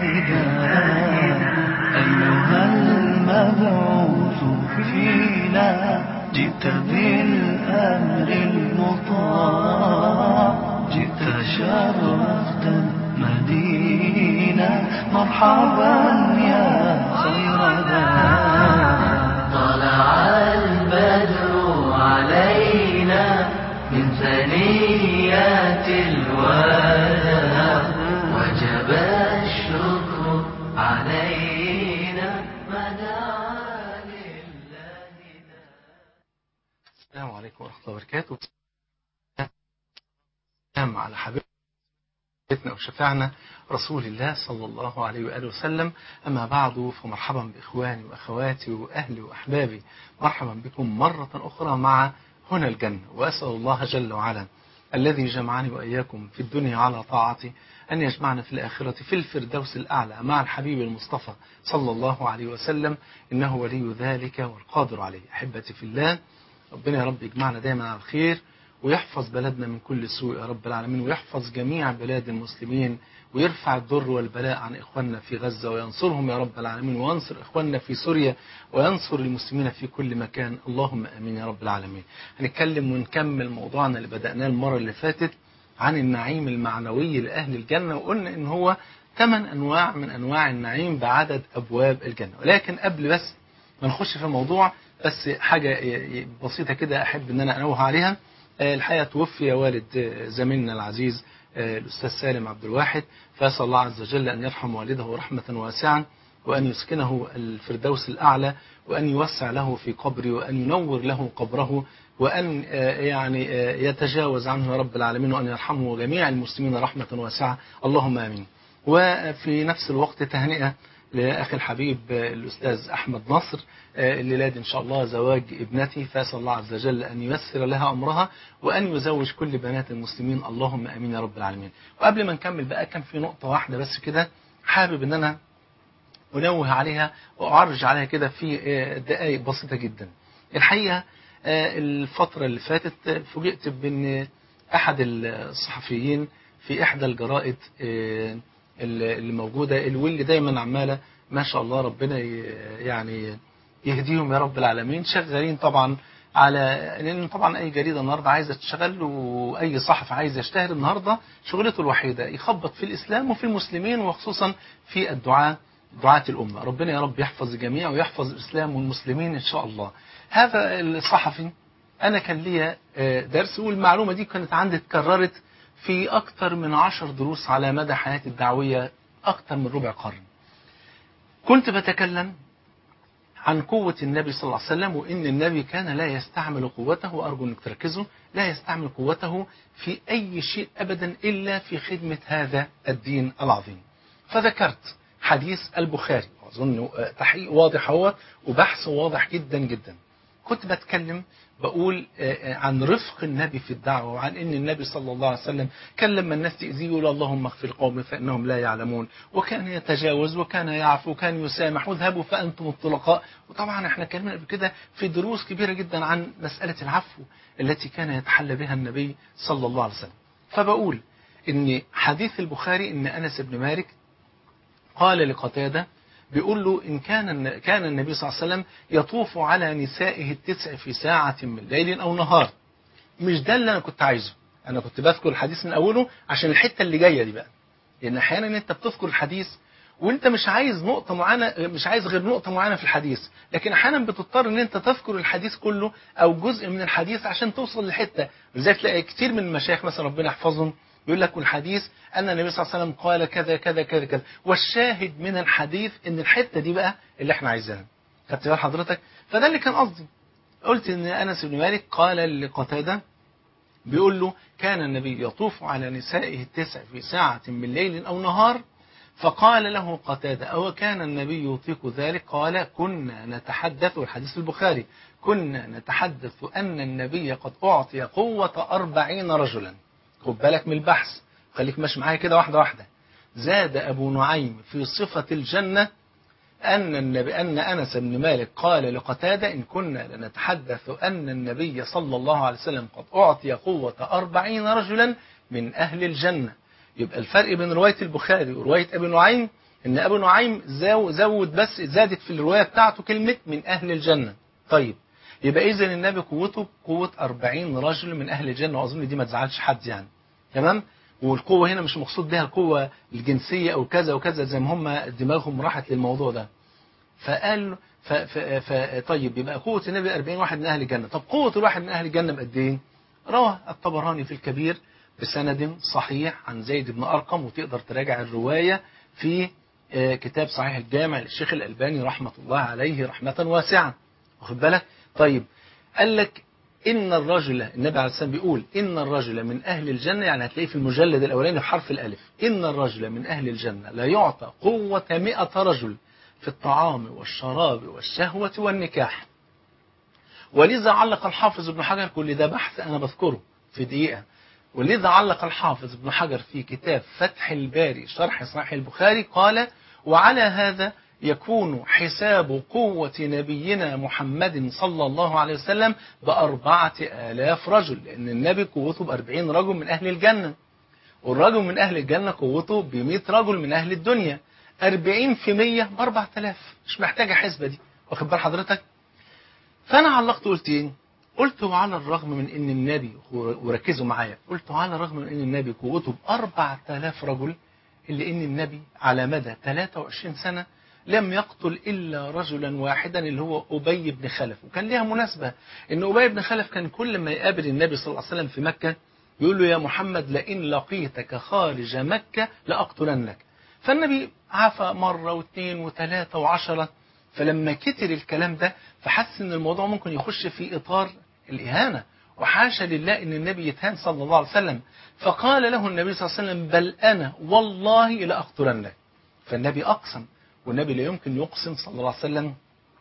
أيها المبعوث فينا جئت بالأمر المطاع جئت شرفت المدينة مرحبا يا خير دار طلع البدر علينا من ثنيات الوداع وجب الشكر علينا ما دعا لله السلام عليكم ورحمة الله وبركاته السلام على حبيبنا وشفعنا رسول الله صلى الله عليه وآله وسلم أما بعد فمرحبا بإخواني وأخواتي وأهلي وأحبابي مرحبا بكم مرة أخرى مع هنا الجنة وأسأل الله جل وعلا الذي جمعني وإياكم في الدنيا على طاعته أن يجمعنا في الآخرة في الفردوس الأعلى مع الحبيب المصطفى صلى الله عليه وسلم إنه ولي ذلك والقادر عليه أحبتي في الله ربنا يا رب يجمعنا دايما على الخير ويحفظ بلدنا من كل سوء يا رب العالمين ويحفظ جميع بلاد المسلمين ويرفع الضر والبلاء عن إخواننا في غزة وينصرهم يا رب العالمين وينصر إخواننا في سوريا وينصر المسلمين في كل مكان اللهم أمين يا رب العالمين هنتكلم ونكمل موضوعنا اللي بدأناه المرة اللي فاتت عن النعيم المعنوي لأهل الجنة وقلنا إن هو ثمان أنواع من أنواع النعيم بعدد أبواب الجنة ولكن قبل بس ما نخش في الموضوع بس حاجة بسيطة كده أحب إن أنا أنوه عليها الحقيقة توفي والد زميلنا العزيز الأستاذ سالم عبد الواحد فأسأل الله عز وجل أن يرحم والده رحمة واسعة وأن يسكنه الفردوس الأعلى وأن يوسع له في قبره وأن ينور له قبره وأن يعني يتجاوز عنه يا رب العالمين وأن يرحمه جميع المسلمين رحمة واسعة اللهم آمين وفي نفس الوقت تهنئة لأخي الحبيب الأستاذ أحمد نصر الليلاد إن شاء الله زواج ابنتي فأسأل الله عز وجل أن ييسر لها أمرها وأن يزوج كل بنات المسلمين اللهم أمين يا رب العالمين وقبل ما نكمل بقى كان في نقطة واحدة بس كده حابب أن أنا أنوه عليها وأعرج عليها كده في دقائق بسيطة جدا الحقيقة الفترة اللي فاتت فوجئت بأن أحد الصحفيين في إحدى الجرائد اللي موجودة واللي دايما عمالة ما شاء الله ربنا يعني يهديهم يا رب العالمين شغالين طبعا على لان طبعا اي جريده النهارده عايزه تشتغل واي صحفي عايز يشتهر النهارده شغلته الوحيده يخبط في الاسلام وفي المسلمين وخصوصا في الدعاء دعاة الامه ربنا يا رب يحفظ الجميع ويحفظ الاسلام والمسلمين ان شاء الله هذا الصحفي انا كان ليا درس والمعلومه دي كانت عندي اتكررت في أكثر من عشر دروس على مدى حياتي الدعوية أكثر من ربع قرن كنت بتكلم عن قوة النبي صلى الله عليه وسلم وإن النبي كان لا يستعمل قوته وأرجو أنك تركزوا لا يستعمل قوته في أي شيء أبدا إلا في خدمة هذا الدين العظيم فذكرت حديث البخاري أظن تحقيق واضح هو وبحث واضح جدا جدا كنت بتكلم بقول عن رفق النبي في الدعوة وعن ان النبي صلى الله عليه وسلم كان لما الناس تأذيه يقول اللهم اغفر قومي فإنهم لا يعلمون وكان يتجاوز وكان يعفو وكان يسامح واذهبوا فأنتم الطلقاء وطبعا احنا كلمنا قبل كده في دروس كبيرة جدا عن مسألة العفو التي كان يتحلى بها النبي صلى الله عليه وسلم فبقول ان حديث البخاري ان أنس بن مالك قال لقتادة بيقول له إن كان كان النبي صلى الله عليه وسلم يطوف على نسائه التسع في ساعة من ليل أو نهار مش ده اللي أنا كنت عايزه أنا كنت بذكر الحديث من أوله عشان الحتة اللي جاية دي بقى لأن أحيانا أنت بتذكر الحديث وانت مش عايز نقطة معينة مش عايز غير نقطة معينة في الحديث لكن احيانا بتضطر ان انت تذكر الحديث كله او جزء من الحديث عشان توصل لحتة لذلك تلاقي كتير من المشايخ مثلا ربنا يحفظهم يقول لك والحديث أن النبي صلى الله عليه وسلم قال كذا كذا كذا كذا والشاهد من الحديث ان الحتة دي بقى اللي احنا عايزينها خدت بال حضرتك فده اللي كان قصدي قلت ان أنس بن مالك قال لقتادة بيقول له كان النبي يطوف على نسائه التسع في ساعة من ليل أو نهار فقال له قتادة أو كان النبي يطيق ذلك قال كنا نتحدث والحديث البخاري كنا نتحدث أن النبي قد أعطي قوة أربعين رجلا خد بالك من البحث خليك ماشي معايا كده واحدة واحدة زاد أبو نعيم في صفة الجنة أن النبي أن أنس بن مالك قال لقتادة إن كنا لنتحدث أن النبي صلى الله عليه وسلم قد أعطي قوة أربعين رجلا من أهل الجنة يبقى الفرق بين رواية البخاري ورواية أبي نعيم ان ابو نعيم زو- زود بس زادت في الروايه بتاعته كلمه من اهل الجنه طيب يبقى اذا النبي قوته قوه 40 رجل من اهل الجنه واظن دي ما تزعلش حد يعني تمام والقوه هنا مش مقصود بها القوه الجنسيه او كذا وكذا زي ما هم دماغهم راحت للموضوع ده فقال ف ف ف طيب يبقى قوة النبي 40 واحد من أهل الجنة طب قوة الواحد من أهل الجنة بقد إيه؟ روى الطبراني في الكبير بسند صحيح عن زيد بن أرقم وتقدر تراجع الرواية في آه، كتاب صحيح الجامع للشيخ الألباني رحمة الله عليه رحمة واسعة واخد بالك؟ طيب قال لك إن الرجل النبي عليه السلام بيقول إن الرجل من أهل الجنة يعني هتلاقيه في المجلد الأولاني بحرف الألف إن الرجل من أهل الجنة لا يعطى قوة مئة رجل في الطعام والشراب والشهوة والنكاح ولذا علق الحافظ ابن حجر كل ده بحث أنا بذكره في دقيقة ولذا علق الحافظ ابن حجر في كتاب فتح الباري شرح صحيح البخاري قال وعلى هذا يكون حساب قوة نبينا محمد صلى الله عليه وسلم بأربعة آلاف رجل لأن النبي قوته بأربعين رجل من أهل الجنة والرجل من أهل الجنة قوته بمئة رجل من أهل الدنيا أربعين في مية بأربعة آلاف مش محتاجة حسبة دي واخد بال حضرتك فأنا علقت قلت إيه قلت وعلى الرغم من ان النبي وركزوا معايا قلت وعلى الرغم من ان النبي قوته بأربع آلاف رجل إلا ان النبي على مدى 23 سنة لم يقتل إلا رجلا واحدا اللي هو أبي بن خلف وكان ليها مناسبة ان أبي بن خلف كان كل ما يقابل النبي صلى الله عليه وسلم في مكة يقول له يا محمد لئن لقيتك خارج مكة لأقتلنك فالنبي عفى مرة واثنين وثلاثة وعشرة فلما كتر الكلام ده فحس ان الموضوع ممكن يخش في اطار الاهانه وحاشا لله ان النبي يتهان صلى الله عليه وسلم فقال له النبي صلى الله عليه وسلم بل انا والله لاقتلنك فالنبي اقسم والنبي لا يمكن يقسم صلى الله عليه وسلم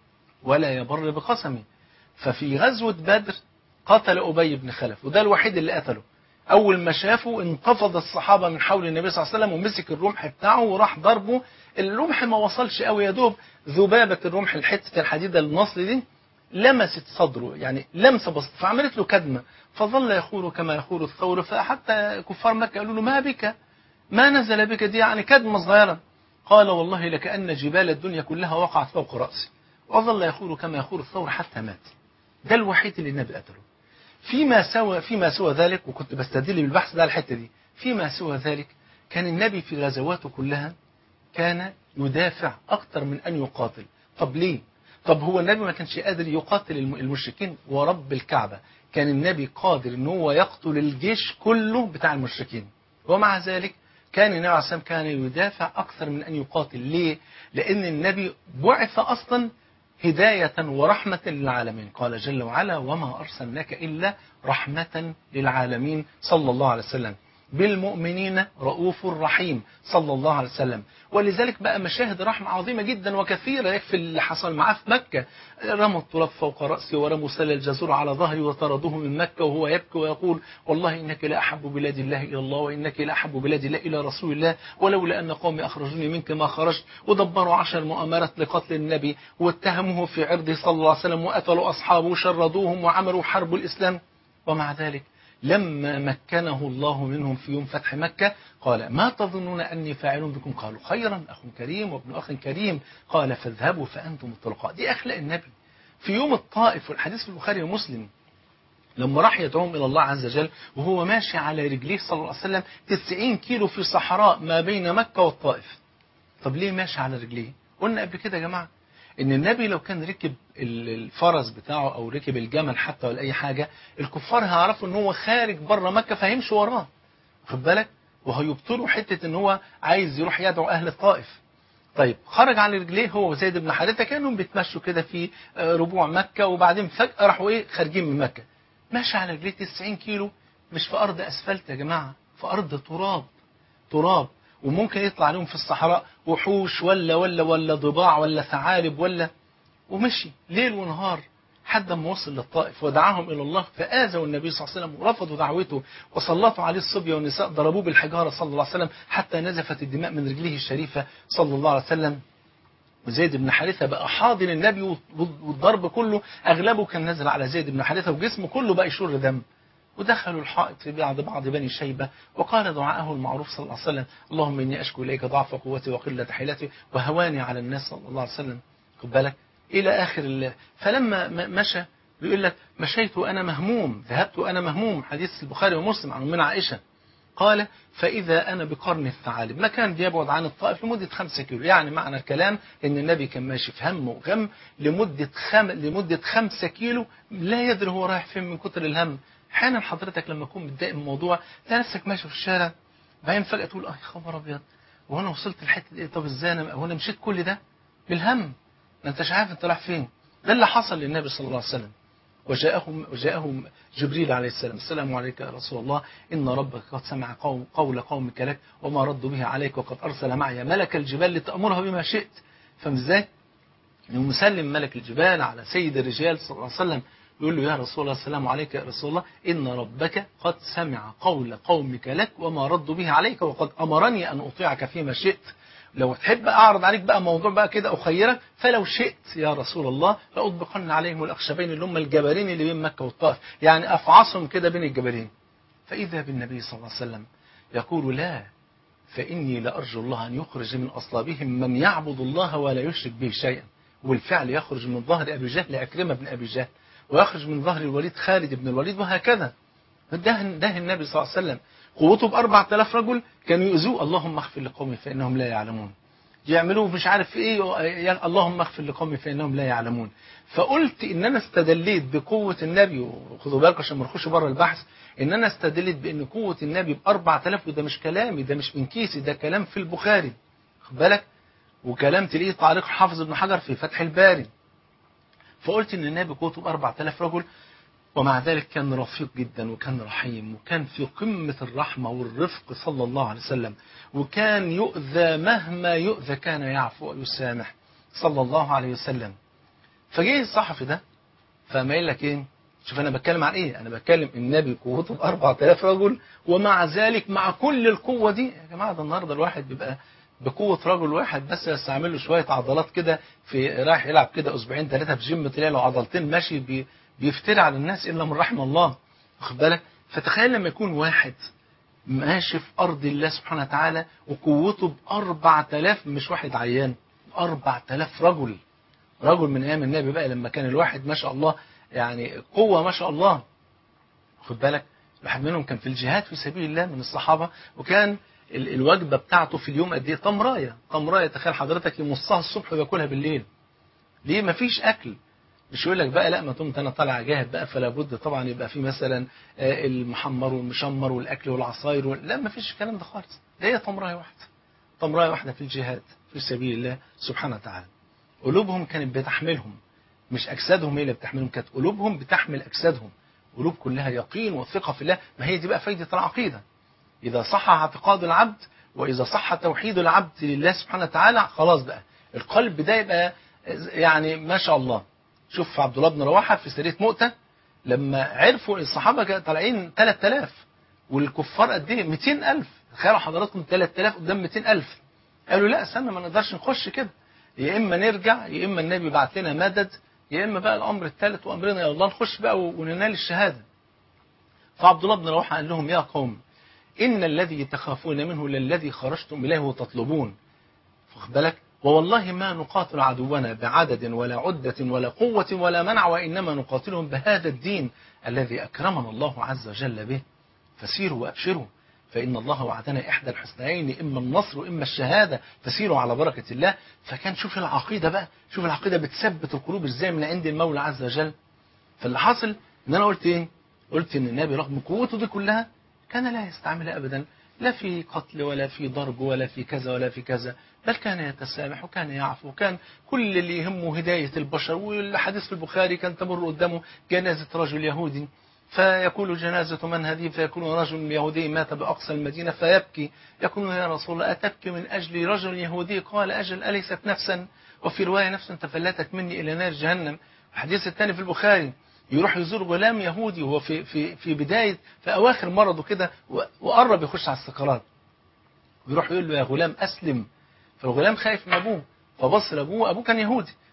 ولا يبر بقسمه ففي غزوه بدر قتل ابي بن خلف وده الوحيد اللي قتله اول ما شافه انتفض الصحابه من حول النبي صلى الله عليه وسلم ومسك الرمح بتاعه وراح ضربه الرمح ما وصلش قوي يا دوب ذبابه الرمح الحته الحديده النصل دي لمست صدره يعني لمسه بسيطه فعملت له كدمه فظل يخور كما يخور الثور فحتى كفار مكه قالوا له ما بك ما نزل بك دي يعني كدمه صغيره قال والله لكأن جبال الدنيا كلها وقعت فوق رأسي وظل يخور كما يخور الثور حتى مات ده الوحيد اللي النبي قتله فيما سوى فيما سوى ذلك وكنت بستدل بالبحث ده على الحته دي فيما سوى ذلك كان النبي في غزواته كلها كان يدافع اكثر من ان يقاتل طب ليه طب هو النبي ما كانش قادر يقاتل الم- المشركين ورب الكعبه كان النبي قادر ان هو يقتل الجيش كله بتاع المشركين ومع ذلك كان النبي عليه الصلاه والسلام كان يدافع اكثر من ان يقاتل ليه لان النبي بعث اصلا هداية ورحمة للعالمين قال جل وعلا وما أرسلناك إلا رحمة للعالمين صلى الله عليه وسلم بالمؤمنين رؤوف رحيم صلى الله عليه وسلم ولذلك بقى مشاهد رحمة عظيمة جدا وكثيرة يكفي اللي حصل معاه في مكة رموا التراب فوق رأسي ورموا سل الجزور على ظهري وطردوه من مكة وهو يبكي ويقول والله إنك لأحب بلاد الله إلى الله وإنك لأحب بلاد الله إلى رسول الله ولولا أن قومي أخرجوني منك ما خرجت ودبروا عشر مؤامرات لقتل النبي واتهموه في عرضه صلى الله عليه وسلم وقتلوا أصحابه وشردوهم وعملوا حرب الإسلام ومع ذلك لما مكنه الله منهم في يوم فتح مكة قال ما تظنون أني فاعل بكم قالوا خيرا أخ كريم وابن أخ كريم قال فاذهبوا فأنتم الطلقاء دي أخلاق النبي في يوم الطائف والحديث في البخاري ومسلم لما راح يدعوهم إلى الله عز وجل وهو ماشي على رجليه صلى الله عليه وسلم 90 كيلو في صحراء ما بين مكة والطائف طب ليه ماشي على رجليه قلنا قبل كده يا جماعة ان النبي لو كان ركب ال- الفرس بتاعه او ركب الجمل حتى ولا اي حاجة الكفار هيعرفوا ان هو خارج بره مكة فهيمشوا وراه خد بالك وهيبطلوا حتة ان هو عايز يروح يدعو اهل الطائف طيب خرج على رجليه هو وزيد بن حارثة كانوا بيتمشوا كده في آه، ربوع مكة وبعدين فجأة راحوا ايه خارجين من مكة ماشي على رجليه 90 كيلو مش في ارض اسفلت يا جماعة في ارض تراب تراب وممكن يطلع عليهم في الصحراء وحوش ولا ولا ولا ضباع ولا ثعالب ولا ومشي ليل ونهار حتى ما وصل للطائف ودعاهم الى الله فاذوا النبي صلى الله عليه وسلم ورفضوا دعوته وسلطوا عليه الصبيه والنساء ضربوه بالحجاره صلى الله عليه وسلم حتى نزفت الدماء من رجليه الشريفه صلى الله عليه وسلم وزيد بن حارثه بقى حاضن النبي والضرب كله اغلبه كان نازل على زيد بن حارثه وجسمه كله بقى يشر دم ودخلوا الحائط في بعض بعض بني شيبة وقال دعاءه المعروف صلى الله عليه وسلم اللهم إني أشكو إليك ضعف قوتي وقلة حيلتي وهواني على الناس صلى الله عليه وسلم خد بالك إلى آخر الله فلما م- مشى بيقول لك مشيت أنا مهموم ذهبت أنا مهموم حديث البخاري ومسلم عن من عائشة قال فإذا أنا بقرن الثعالب مكان بيبعد عن الطائف لمدة خمسة كيلو يعني معنى الكلام إن النبي كان ماشي في هم وغم لمدة خم... لمدة خمسة كيلو لا يدري هو رايح فين من كتر الهم أحيانا حضرتك لما تكون متضايق من الموضوع تلاقي نفسك ماشي في الشارع بعدين فجأة تقول أي خبر أبيض وأنا وصلت الحتة دي طب إزاي أنا وأنا مشيت كل ده بالهم ما أنتش عارف أنت رايح فين ده اللي حصل للنبي صلى الله عليه وسلم وجاءهم وجاءهم جبريل عليه السلام السلام عليك يا رسول الله إن ربك قد سمع قوم قول قومك لك وما ردوا به عليك وقد أرسل معي ملك الجبال لتأمرها بما شئت فاهم ازاي؟ يوم مسلم ملك الجبال على سيد الرجال صلى الله عليه وسلم يقول له يا رسول الله السلام عليك يا رسول الله إن ربك قد سمع قول قومك لك وما ردوا به عليك وقد أمرني أن أطيعك فيما شئت لو تحب أعرض عليك بقى موضوع بقى كده أخيرك فلو شئت يا رسول الله لأطبقن عليهم الأخشبين اللي هم الجبلين اللي بين مكة والطائف يعني أفعصهم كده بين الجبلين فإذا بالنبي صلى الله عليه وسلم يقول لا فإني لأرجو الله أن يخرج من أصلابهم من يعبد الله ولا يشرك به شيئا والفعل يخرج من ظهر أبي جهل عكرمة بن أبي جهل ويخرج من ظهر الوليد خالد بن الوليد وهكذا ده, ده النبي صلى الله عليه وسلم قوته بأربعة آلاف رجل كانوا يؤذوه اللهم اغفر لقومي فإنهم لا يعلمون يعملوه مش عارف ايه يا اللهم اغفر لقومي فانهم لا يعلمون فقلت ان انا استدليت بقوه النبي وخدوا بالكم عشان ما نخش بره البحث ان انا استدليت بان قوه النبي ب 4000 وده مش كلامي ده مش من كيسي ده كلام في البخاري خد بالك وكلام تلاقيه تعليق حافظ ابن حجر في فتح الباري فقلت ان النبي قوته ب 4000 رجل ومع ذلك كان رفيق جدا وكان رحيم وكان في قمة الرحمة والرفق صلى الله عليه وسلم وكان يؤذى مهما يؤذى كان يعفو ويسامح صلى الله عليه وسلم فجه الصحفي ده فما قال لك ايه شوف انا بتكلم عن ايه انا بتكلم النبي قوته ب 4000 رجل ومع ذلك مع كل القوة دي يا جماعة ده النهارده الواحد بيبقى بقوة رجل واحد بس يستعمل له شوية عضلات كده في رايح يلعب كده اسبوعين ثلاثة في جيم تلاقي له عضلتين ماشي بي بيفتري على الناس إلا من رحم الله واخد بالك فتخيل لما يكون واحد ماشي في أرض الله سبحانه وتعالى وقوته بأربع تلاف مش واحد عيان أربع تلاف رجل رجل من أيام النبي بقى لما كان الواحد ما شاء الله يعني قوة ما شاء الله خد بالك واحد منهم كان في الجهاد في سبيل الله من الصحابة وكان ال- الوجبة بتاعته في اليوم قد ايه تمراية تمراية تخيل حضرتك يمصها الصبح وياكلها بالليل ليه مفيش أكل مش يقول لك بقى لا ما دمت انا طالع جاهد بقى فلا بد طبعا يبقى في مثلا آه، المحمر والمشمر والاكل والعصاير وال... لا ما فيش الكلام ده خالص ده هي تمرايه واحده تمرايه واحده في الجهاد في سبيل الله سبحانه وتعالى قلوبهم كانت بتحملهم مش اجسادهم هي اللي بتحملهم كانت قلوبهم بتحمل اجسادهم قلوب كلها يقين وثقه في الله ما هي دي بقى فايده العقيده اذا صح اعتقاد العبد واذا صح توحيد العبد لله سبحانه وتعالى خلاص بقى القلب ده يبقى يعني ما شاء الله شوف عبد الله بن رواحه في سريه مؤته لما عرفوا الصحابه كانوا طالعين 3000 والكفار قد ايه 200000 تخيلوا حضراتكم 3000 قدام 200000 قالوا لا استنى ما نقدرش نخش كده يا اما نرجع يا اما النبي يبعت لنا مدد يا اما بقى الامر الثالث وامرنا يا الله نخش بقى وننال الشهاده فعبد الله بن رواحه قال لهم يا قوم ان الذي تخافون منه للذي خرجتم اليه وتطلبون واخد بالك ووالله ما نقاتل عدونا بعدد ولا عدة ولا قوة ولا منع وإنما نقاتلهم بهذا الدين الذي أكرمنا الله عز وجل به فسيروا وأبشروا فإن الله وعدنا إحدى الحسنيين إما النصر وإما الشهادة فسيروا على بركة الله فكان شوف العقيدة بقى شوف العقيدة بتثبت القلوب إزاي من عند المولى عز وجل فاللي حاصل إن أنا قلت إيه قلت إن النبي رغم قوته دي كلها كان لا يستعملها أبدا لا في قتل ولا في ضرب ولا في كذا ولا في كذا بل كان يتسامح وكان يعفو وكان كل اللي يهمه هداية البشر والحديث في البخاري كان تمر قدامه جنازة رجل يهودي فيقول جنازة من هذه فيكون رجل يهودي مات بأقصى المدينة فيبكي يقول يا رسول الله أتبكي من أجل رجل يهودي قال أجل أليست نفسا وفي رواية نفس تفلتت مني إلى نار جهنم الحديث الثاني في البخاري يروح يزور غلام يهودي وهو في في في بدايه في اواخر مرضه كده وقرب يخش على السكرات ويروح يقول له يا غلام اسلم فالغلام خايف من ابوه فبص لابوه ابوه كان يهودي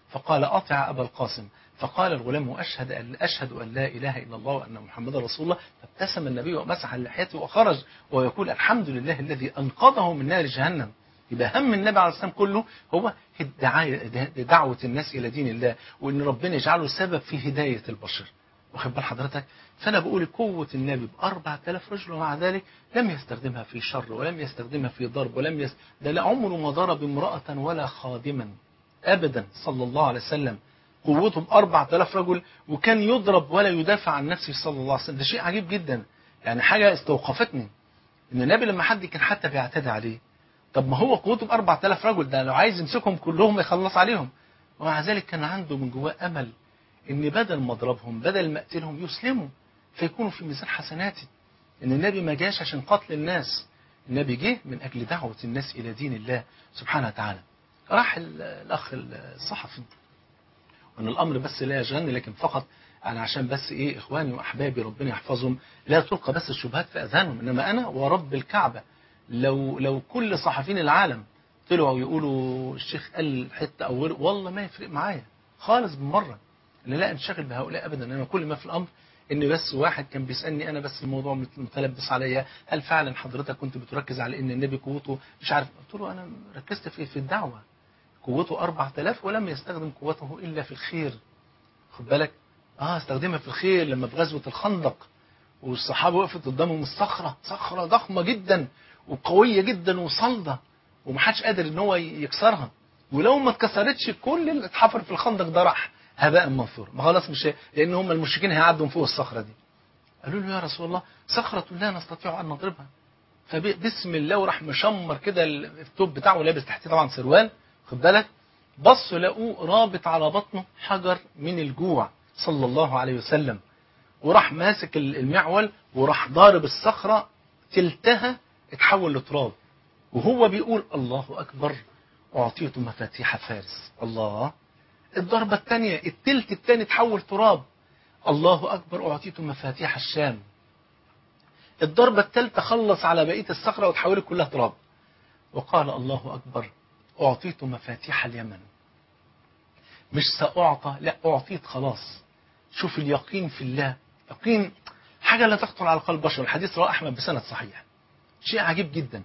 فقال أطع أبا القاسم فقال الغلام أشهد أن أشهد أن لا إله إلا الله وأن محمدا رسول الله فابتسم النبي ومسح عن لحيته وخرج ويقول الحمد لله الذي أنقذه من نار جهنم يبقى هم النبي عليه السلام كله هو الدعاية دعوة الناس إلى دين الله وإن ربنا يجعله سبب في هداية البشر واخد بال حضرتك فأنا بقول قوة النبي بأربعة آلاف رجل ومع ذلك لم يستخدمها في شر ولم يستخدمها في ضرب ولم يس... ده لا عمره ما ضرب امرأة ولا خادما أبدا صلى الله عليه وسلم قوته بأربعة آلاف رجل وكان يضرب ولا يدافع عن نفسه صلى الله عليه وسلم ده شيء عجيب جدا يعني حاجة استوقفتني إن النبي لما حد كان حتى بيعتدي عليه طب ما هو قوته بأربعة آلاف رجل ده لو عايز يمسكهم كلهم يخلص عليهم ومع ذلك كان عنده من جواه أمل إن بدل ما أضربهم بدل ما أقتلهم يسلموا فيكونوا في ميزان حسناتي إن النبي ما جاش عشان قتل الناس النبي جه من أجل دعوة الناس إلى دين الله سبحانه وتعالى راح الأخ الصحفي وأن الأمر بس لا يشغلني لكن فقط أنا عشان بس إيه إخواني وأحبابي ربنا يحفظهم لا تلقى بس الشبهات في أذهانهم إنما أنا ورب الكعبة لو لو كل صحفيين العالم طلعوا يقولوا الشيخ قال حتة أو غيره والله ما يفرق معايا خالص بالمرة أنا لا أنشغل بهؤلاء أبدا أنا كل ما في الأمر ان بس واحد كان بيسالني انا بس الموضوع متلبس عليا هل فعلا حضرتك كنت بتركز على ان النبي قوته مش عارف قلت له انا ركزت في في الدعوه قوته 4000 ولم يستخدم قوته الا في الخير خد بالك اه استخدمها في الخير لما في غزوه الخندق والصحابه وقفت قدامهم الصخره صخره ضخمه جدا وقويه جدا وصلده ومحدش قادر ان هو يكسرها ولو ما اتكسرتش كل اللي اتحفر في الخندق ده راح هباء منثور ما خلاص مش لان هم المشركين هيعدوا فوق الصخره دي قالوا له يا رسول الله صخره لا نستطيع ان نضربها فبسم الله وراح مشمر كده التوب بتاعه لابس تحتيه طبعا سروال خد بالك بصوا لقوه رابط على بطنه حجر من الجوع صلى الله عليه وسلم وراح ماسك المعول وراح ضارب الصخره تلتها اتحول لتراب وهو بيقول الله اكبر اعطيت مفاتيح فارس الله الضربة الثانية التلت الثاني تحول تراب الله أكبر أعطيته مفاتيح الشام الضربة الثالثة خلص على بقية الصخرة وتحولت كلها تراب وقال الله أكبر أعطيت مفاتيح اليمن مش سأعطى لا أعطيت خلاص شوف اليقين في الله يقين حاجة لا تخطر على قلب بشر الحديث رواه أحمد بسند صحيح شيء عجيب جدا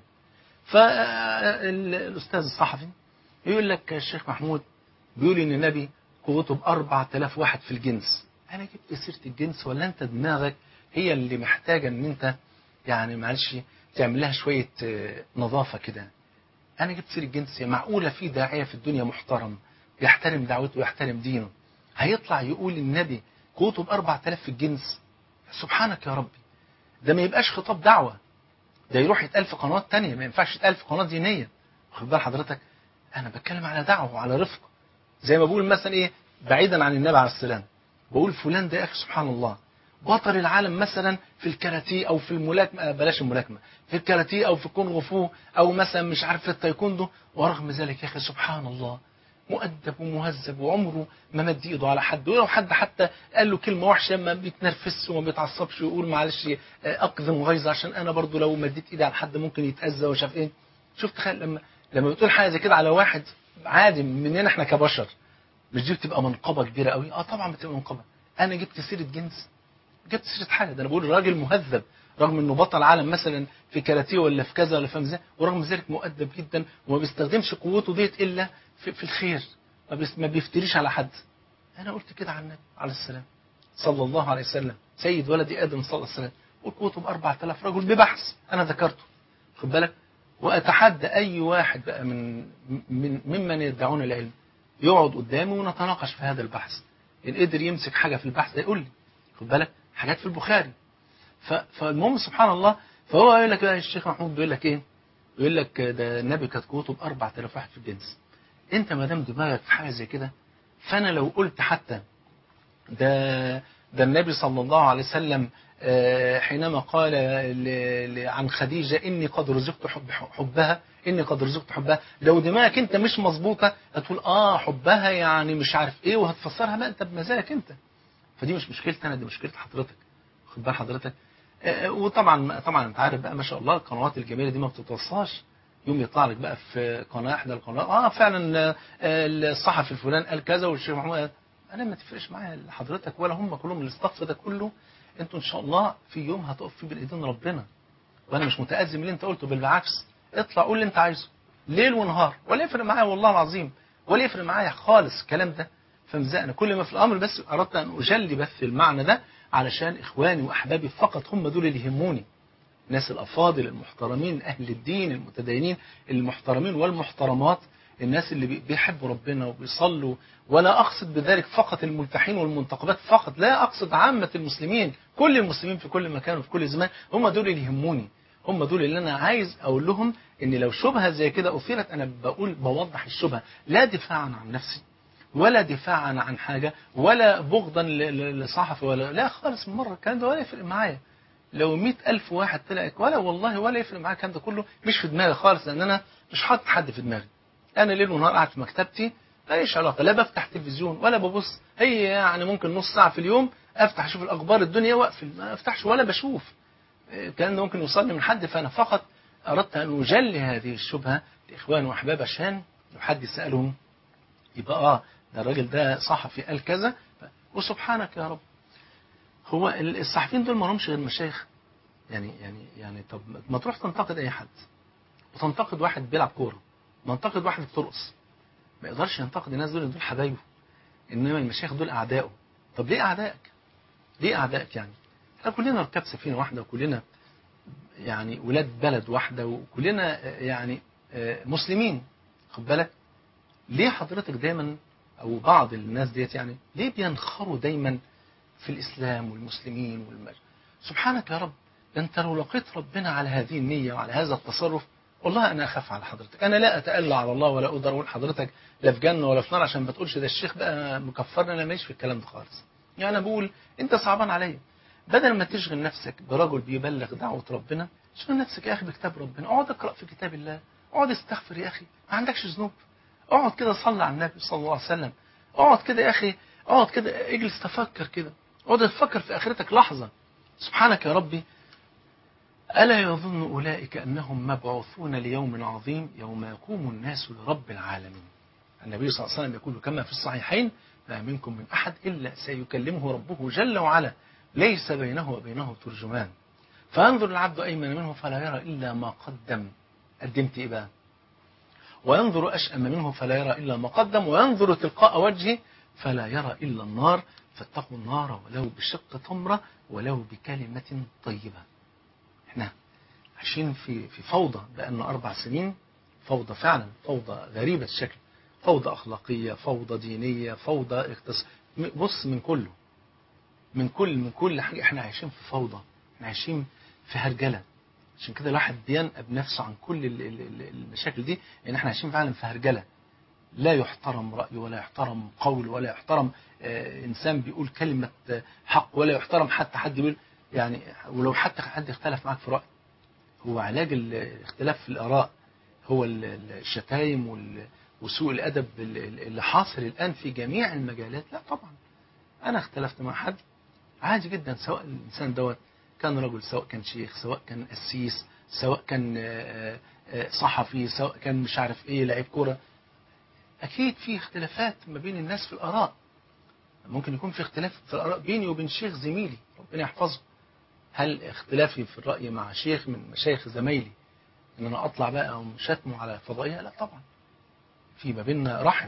فالأستاذ الصحفي يقول لك الشيخ محمود بيقول ان النبي قوته بأربعة آلاف واحد في الجنس انا جبت سيرة الجنس ولا انت دماغك هي اللي محتاجة ان انت يعني معلش تعمل لها شوية نظافة كده انا جبت سيرة الجنس معقولة في داعية في الدنيا محترم يحترم دعوته ويحترم دينه هيطلع يقول النبي قوته بأربعة آلاف في الجنس سبحانك يا ربي ده ما يبقاش خطاب دعوة ده يروح يتقال في قنوات تانية ما ينفعش يتقال في قناة دينية واخد بال حضرتك انا بتكلم على دعوة وعلى رفق زي ما بقول مثلا ايه بعيدا عن النبي عليه السلام بقول فلان ده يا اخي سبحان الله بطل العالم مثلا في الكاراتيه او في الملاكمه بلاش الملاكمه في الكاراتيه او في كونغ فو او مثلا مش عارف في التايكوندو ورغم ذلك يا اخي سبحان الله مؤدب ومهذب وعمره ما مد ايده على حد ولو حد حتى قال له كلمه وحشه ما بيتنرفزش وما بيتعصبش ويقول معلش اقدم غيظ عشان انا برضو لو مديت ايدي على حد ممكن يتاذى ومش عارف ايه شفت تخيل لما لما بتقول حاجه زي كده على واحد عادي مننا احنا كبشر مش دي بتبقى منقبة كبيرة قوي اه طبعا بتبقى منقبة انا جبت سيرة جنس جبت سيرة حاجة ده انا بقول راجل مهذب رغم انه بطل عالم مثلا في كاراتيه ولا في كذا ولا في ازاي ورغم ذلك مؤدب جدا وما بيستخدمش قوته ديت الا في, في الخير ما, بيس ما بيفتريش على حد انا قلت كده عن النبي عليه السلام صلى الله عليه وسلم سيد ولد ادم صلى الله عليه وسلم وقوته ب 4000 رجل ببحث انا ذكرته خد بالك واتحدى اي واحد بقى من من ممن يدعون العلم يقعد قدامي ونتناقش في هذا البحث إن قدر يمسك حاجة في البحث ده يقول لي خد بالك حاجات في البخاري فالمهم سبحان الله فهو يقول لك الشيخ محمود بيقول لك ايه بيقول لك ده النبي كانت قوته ب 4000 واحد في الجنس انت ما دام دماغك في حاجه زي كده فانا لو قلت حتى ده ده النبي صلى الله عليه وسلم حينما قال عن خديجة إني قد رزقت حب حبها إني قد رزقت حبها لو دماغك أنت مش مظبوطة هتقول آه حبها يعني مش عارف إيه وهتفسرها بقى أنت بمزاجك أنت فدي مش مشكلتي أنا دي مشكلة حضرتك خد بال حضرتك وطبعا طبعا أنت عارف بقى ما شاء الله القنوات الجميلة دي ما بتتوصاش يوم يطلع لك بقى في قناه احدى القنوات اه فعلا آه، الصحفي الفلان قال كذا والشيخ محمود قال انا ما تفرقش معايا حضرتك ولا هم كلهم الاستاف ده كله انتوا ان شاء الله في يوم هتقف فيه بالايدين ربنا وانا مش متازم اللي انت قلته بالعكس اطلع قول اللي انت عايزه ليل ونهار ولا يفرق معايا والله العظيم ولا يفرق معايا خالص الكلام ده فمزقنا كل ما في الامر بس اردت ان اجلي بث المعنى ده علشان اخواني واحبابي فقط هم دول اللي يهموني الناس الافاضل المحترمين اهل الدين المتدينين المحترمين والمحترمات الناس اللي بي- بيحبوا ربنا وبيصلوا ولا اقصد بذلك فقط الملتحين والمنتقبات فقط لا اقصد عامه المسلمين كل المسلمين في كل مكان وفي كل زمان هم دول اللي يهموني هم دول اللي انا عايز اقول لهم ان لو شبهه زي كده اثيرت انا بقول بوضح الشبهه لا دفاعا عن نفسي ولا دفاعا عن حاجه ولا بغضا ل- ل- لصحفي ولا لا خالص من مره الكلام ده ولا يفرق معايا لو مئة ألف واحد طلع ولا والله ولا يفرق معايا الكلام ده كله مش في دماغي خالص لأن أنا مش حاطط حد في دماغي أنا ليل ونهار قاعد في مكتبتي ماليش علاقة لا بفتح تلفزيون ولا ببص هي يعني ممكن نص ساعة في اليوم أفتح أشوف الأخبار الدنيا وأقفل ما أفتحش ولا بشوف الكلام ده ممكن يوصلني من حد فأنا فقط أردت أن أجلي هذه الشبهة لإخوان وأحباب عشان لو حد يسألهم يبقى آه ده الراجل ده صحفي قال كذا وسبحانك يا رب هو ال- الصحفيين دول ما لهمش غير مشايخ يعني يعني يعني طب ما تروح تنتقد اي حد وتنتقد واحد بيلعب كوره منتقد واحد بترقص ما يقدرش ينتقد الناس دول دول حبايبه انما المشايخ دول اعدائه طب ليه اعدائك ليه اعدائك يعني احنا كلنا ركاب سفينه واحده وكلنا يعني ولاد بلد واحده وكلنا آه، يعني آه، مسلمين خد بالك ليه حضرتك دايما او بعض الناس ديت يعني ليه بينخروا دايما في الإسلام والمسلمين والمجد سبحانك يا رب ده أنت لو لقيت ربنا على هذه النية وعلى هذا التصرف والله أنا أخاف على حضرتك أنا لا أتألى على الله ولا أقدر أقول حضرتك لا في جنة ولا في نار عشان ما تقولش ده الشيخ بقى مكفرني أنا ماليش في الكلام ده خالص يعني أنا بقول أنت صعبان عليا بدل ما تشغل نفسك برجل بيبلغ دعوة ربنا شغل نفسك يا أخي بكتاب ربنا اقعد اقرأ في كتاب الله اقعد استغفر يا أخي ما عندكش ذنوب اقعد كده صلي على النبي صلى الله عليه وسلم اقعد كده يا أخي اقعد كده اجلس تفكر كده اقعد تفكر في آخرتك لحظة سبحانك يا ربي ألا يظن أولئك أنهم مبعوثون ليوم عظيم يوم يقوم الناس لرب العالمين النبي صلى الله عليه وسلم يقول كما في الصحيحين ما منكم من أحد إلا سيكلمه ربه جل وعلا ليس بينه وبينه ترجمان فينظر العبد أيمن منه فلا يرى إلا ما قدم قدمت إيه بقى وينظر أشأم منه فلا يرى إلا ما قدم وينظر تلقاء وجهه فلا يرى إلا النار فاتقوا النار ولو بشق تمرة ولو بكلمة طيبة احنا عايشين في في فوضى بقالنا أربع سنين فوضى فعلا فوضى غريبة الشكل فوضى أخلاقية فوضى دينية فوضى اقتصاد بص من كله من كل من كل حاجة احنا عايشين في فوضى احنا عايشين في هرجلة عشان كده الواحد بينقب نفسه عن كل ال- ال- ال- المشاكل دي لان احنا عايشين فعلا في هرجلة لا يحترم رأي ولا يحترم قول ولا يحترم آه، إنسان بيقول كلمة آه، حق ولا يحترم حتى حد يقول يعني ولو حتى حد اختلف معاك في رأي هو علاج الاختلاف في الآراء هو ال- ال- الشتايم وال- وسوء الأدب ال- ال- اللي حاصل الآن في جميع المجالات لا طبعا أنا اختلفت مع حد عادي جدا سواء الإنسان دوت كان رجل سواء كان شيخ سواء كان قسيس سواء كان آه، آه، صحفي سواء كان مش عارف ايه لعيب كوره اكيد في اختلافات ما بين الناس في الاراء ممكن يكون في اختلاف في الاراء بيني وبين شيخ زميلي ربنا يحفظه هل اختلافي في الراي مع شيخ من مشايخ زمايلي ان انا اطلع بقى وشتمه على فضائيه لا طبعا في ما بيننا رحم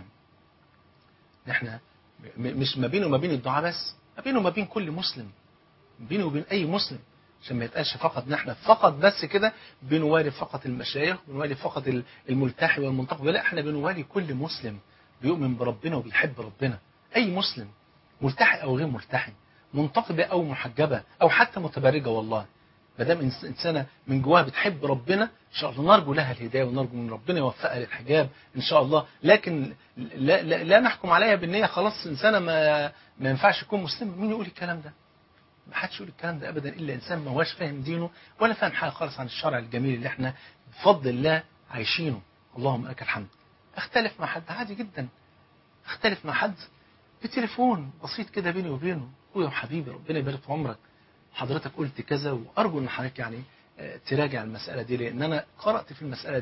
احنا م- مش ما بينه وما بين الدعاء بس ما بينه وما بين كل مسلم بينه وبين اي مسلم عشان ما يتقالش فقط ان احنا فقط بس كده بنوالي فقط المشايخ بنوالي فقط ال- الملتحي والمنتقب لا احنا بنوالي كل مسلم بيؤمن بربنا وبيحب ربنا اي مسلم ملتحي او غير ملتحي منتقبه او محجبه او حتى متبرجه والله ما دام إنس- انسانه من جواها بتحب ربنا ان شاء الله نرجو لها الهدايه ونرجو من ربنا يوفقها للحجاب ان شاء الله لكن لا, لا, لا نحكم عليها بالنيه خلاص انسانه ما ما ينفعش يكون مسلم مين يقول الكلام ده ما حدش يقول الكلام ده ابدا الا انسان ما هواش فاهم دينه ولا فاهم حاجه خالص عن الشرع الجميل اللي احنا بفضل الله عايشينه اللهم لك الحمد اختلف مع حد عادي جدا اختلف مع حد بتليفون بسيط كده بيني وبينه اخويا وحبيبي ربنا يبارك في عمرك حضرتك قلت كذا وارجو ان حضرتك يعني آه، تراجع المساله دي لان انا قرات في المساله دي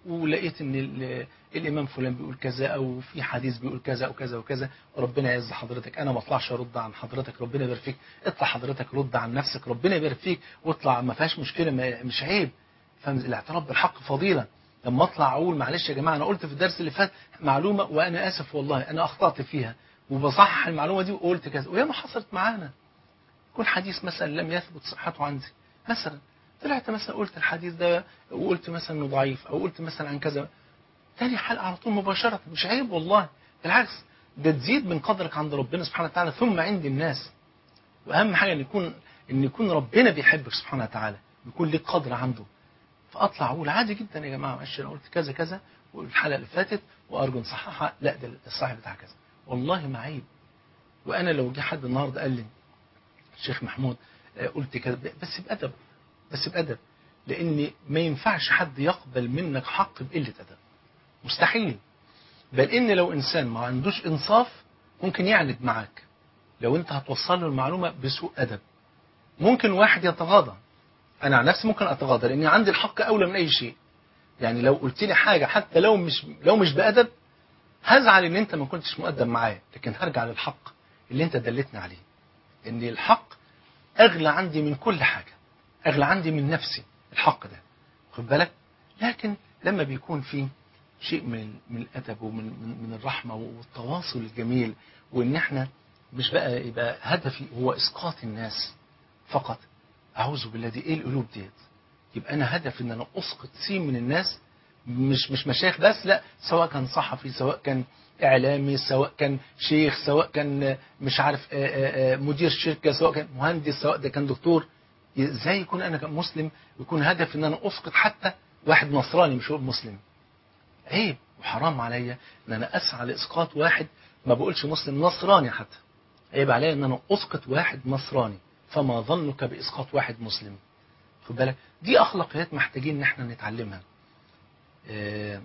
ولقيت ان ال- الامام فلان بيقول كذا او في حديث بيقول كذا او كذا وكذا وربنا يعز حضرتك انا ما اطلعش ارد عن حضرتك ربنا يبارك فيك اطلع حضرتك رد عن نفسك ربنا يبارك فيك واطلع ما فيهاش مشكله ما مش عيب فاهم الاعتراف بالحق فضيله لما اطلع اقول معلش يا جماعه انا قلت في الدرس اللي فات معلومه وانا اسف والله انا اخطات فيها وبصحح المعلومه دي وقلت كذا وياما حصلت معانا يكون حديث مثلا لم يثبت صحته عندي مثلا طلعت مثلا قلت الحديث ده وقلت مثلا انه ضعيف او قلت مثلا عن كذا تاني حلقه على طول مباشره مش عيب والله بالعكس ده تزيد من قدرك عند ربنا سبحانه وتعالى ثم عند الناس واهم حاجه ان يكون ان يكون ربنا بيحبك سبحانه وتعالى يكون ليك قدر عنده فاطلع اقول عادي جدا يا جماعه معلش انا قلت كذا كذا والحلقه اللي فاتت وارجو نصححها لا ده الصحيح بتاع كذا والله ما عيب وانا لو جه حد النهارده قال لي الشيخ محمود آه، قلت كذا بس بادب بس بادب لان ما ينفعش حد يقبل منك حق بقله ادب مستحيل بل ان لو انسان ما عندوش انصاف ممكن يعند معاك لو انت هتوصل له المعلومه بسوء ادب ممكن واحد يتغاضى انا عن نفسي ممكن اتغاضى لاني عندي الحق اولى من اي شيء يعني لو قلت لي حاجه حتى لو مش لو مش بادب هزعل ان انت ما كنتش مؤدب معايا لكن هرجع للحق اللي انت دلتني عليه ان الحق اغلى عندي من كل حاجه اغلى عندي من نفسي الحق ده خد بالك لكن لما بيكون في شيء من من الادب ومن من, من الرحمه والتواصل الجميل وان احنا مش بقى يبقى هدفي هو اسقاط الناس فقط اعوذ بالله دي ايه القلوب ديت يبقى انا هدفي ان انا اسقط سين من الناس مش مش مشايخ بس لا سواء كان صحفي سواء كان اعلامي سواء كان شيخ سواء كان مش عارف آه، آه، آه، مدير شركه سواء كان مهندس سواء ده كان دكتور ازاي يكون انا كمسلم يكون هدفي ان انا اسقط حتى واحد نصراني مش هو مسلم عيب وحرام عليا ان انا اسعى لاسقاط واحد ما بقولش مسلم نصراني حتى عيب عليا ان انا اسقط واحد نصراني فما ظنك باسقاط واحد مسلم خد بالك دي اخلاقيات محتاجين ان احنا نتعلمها آه،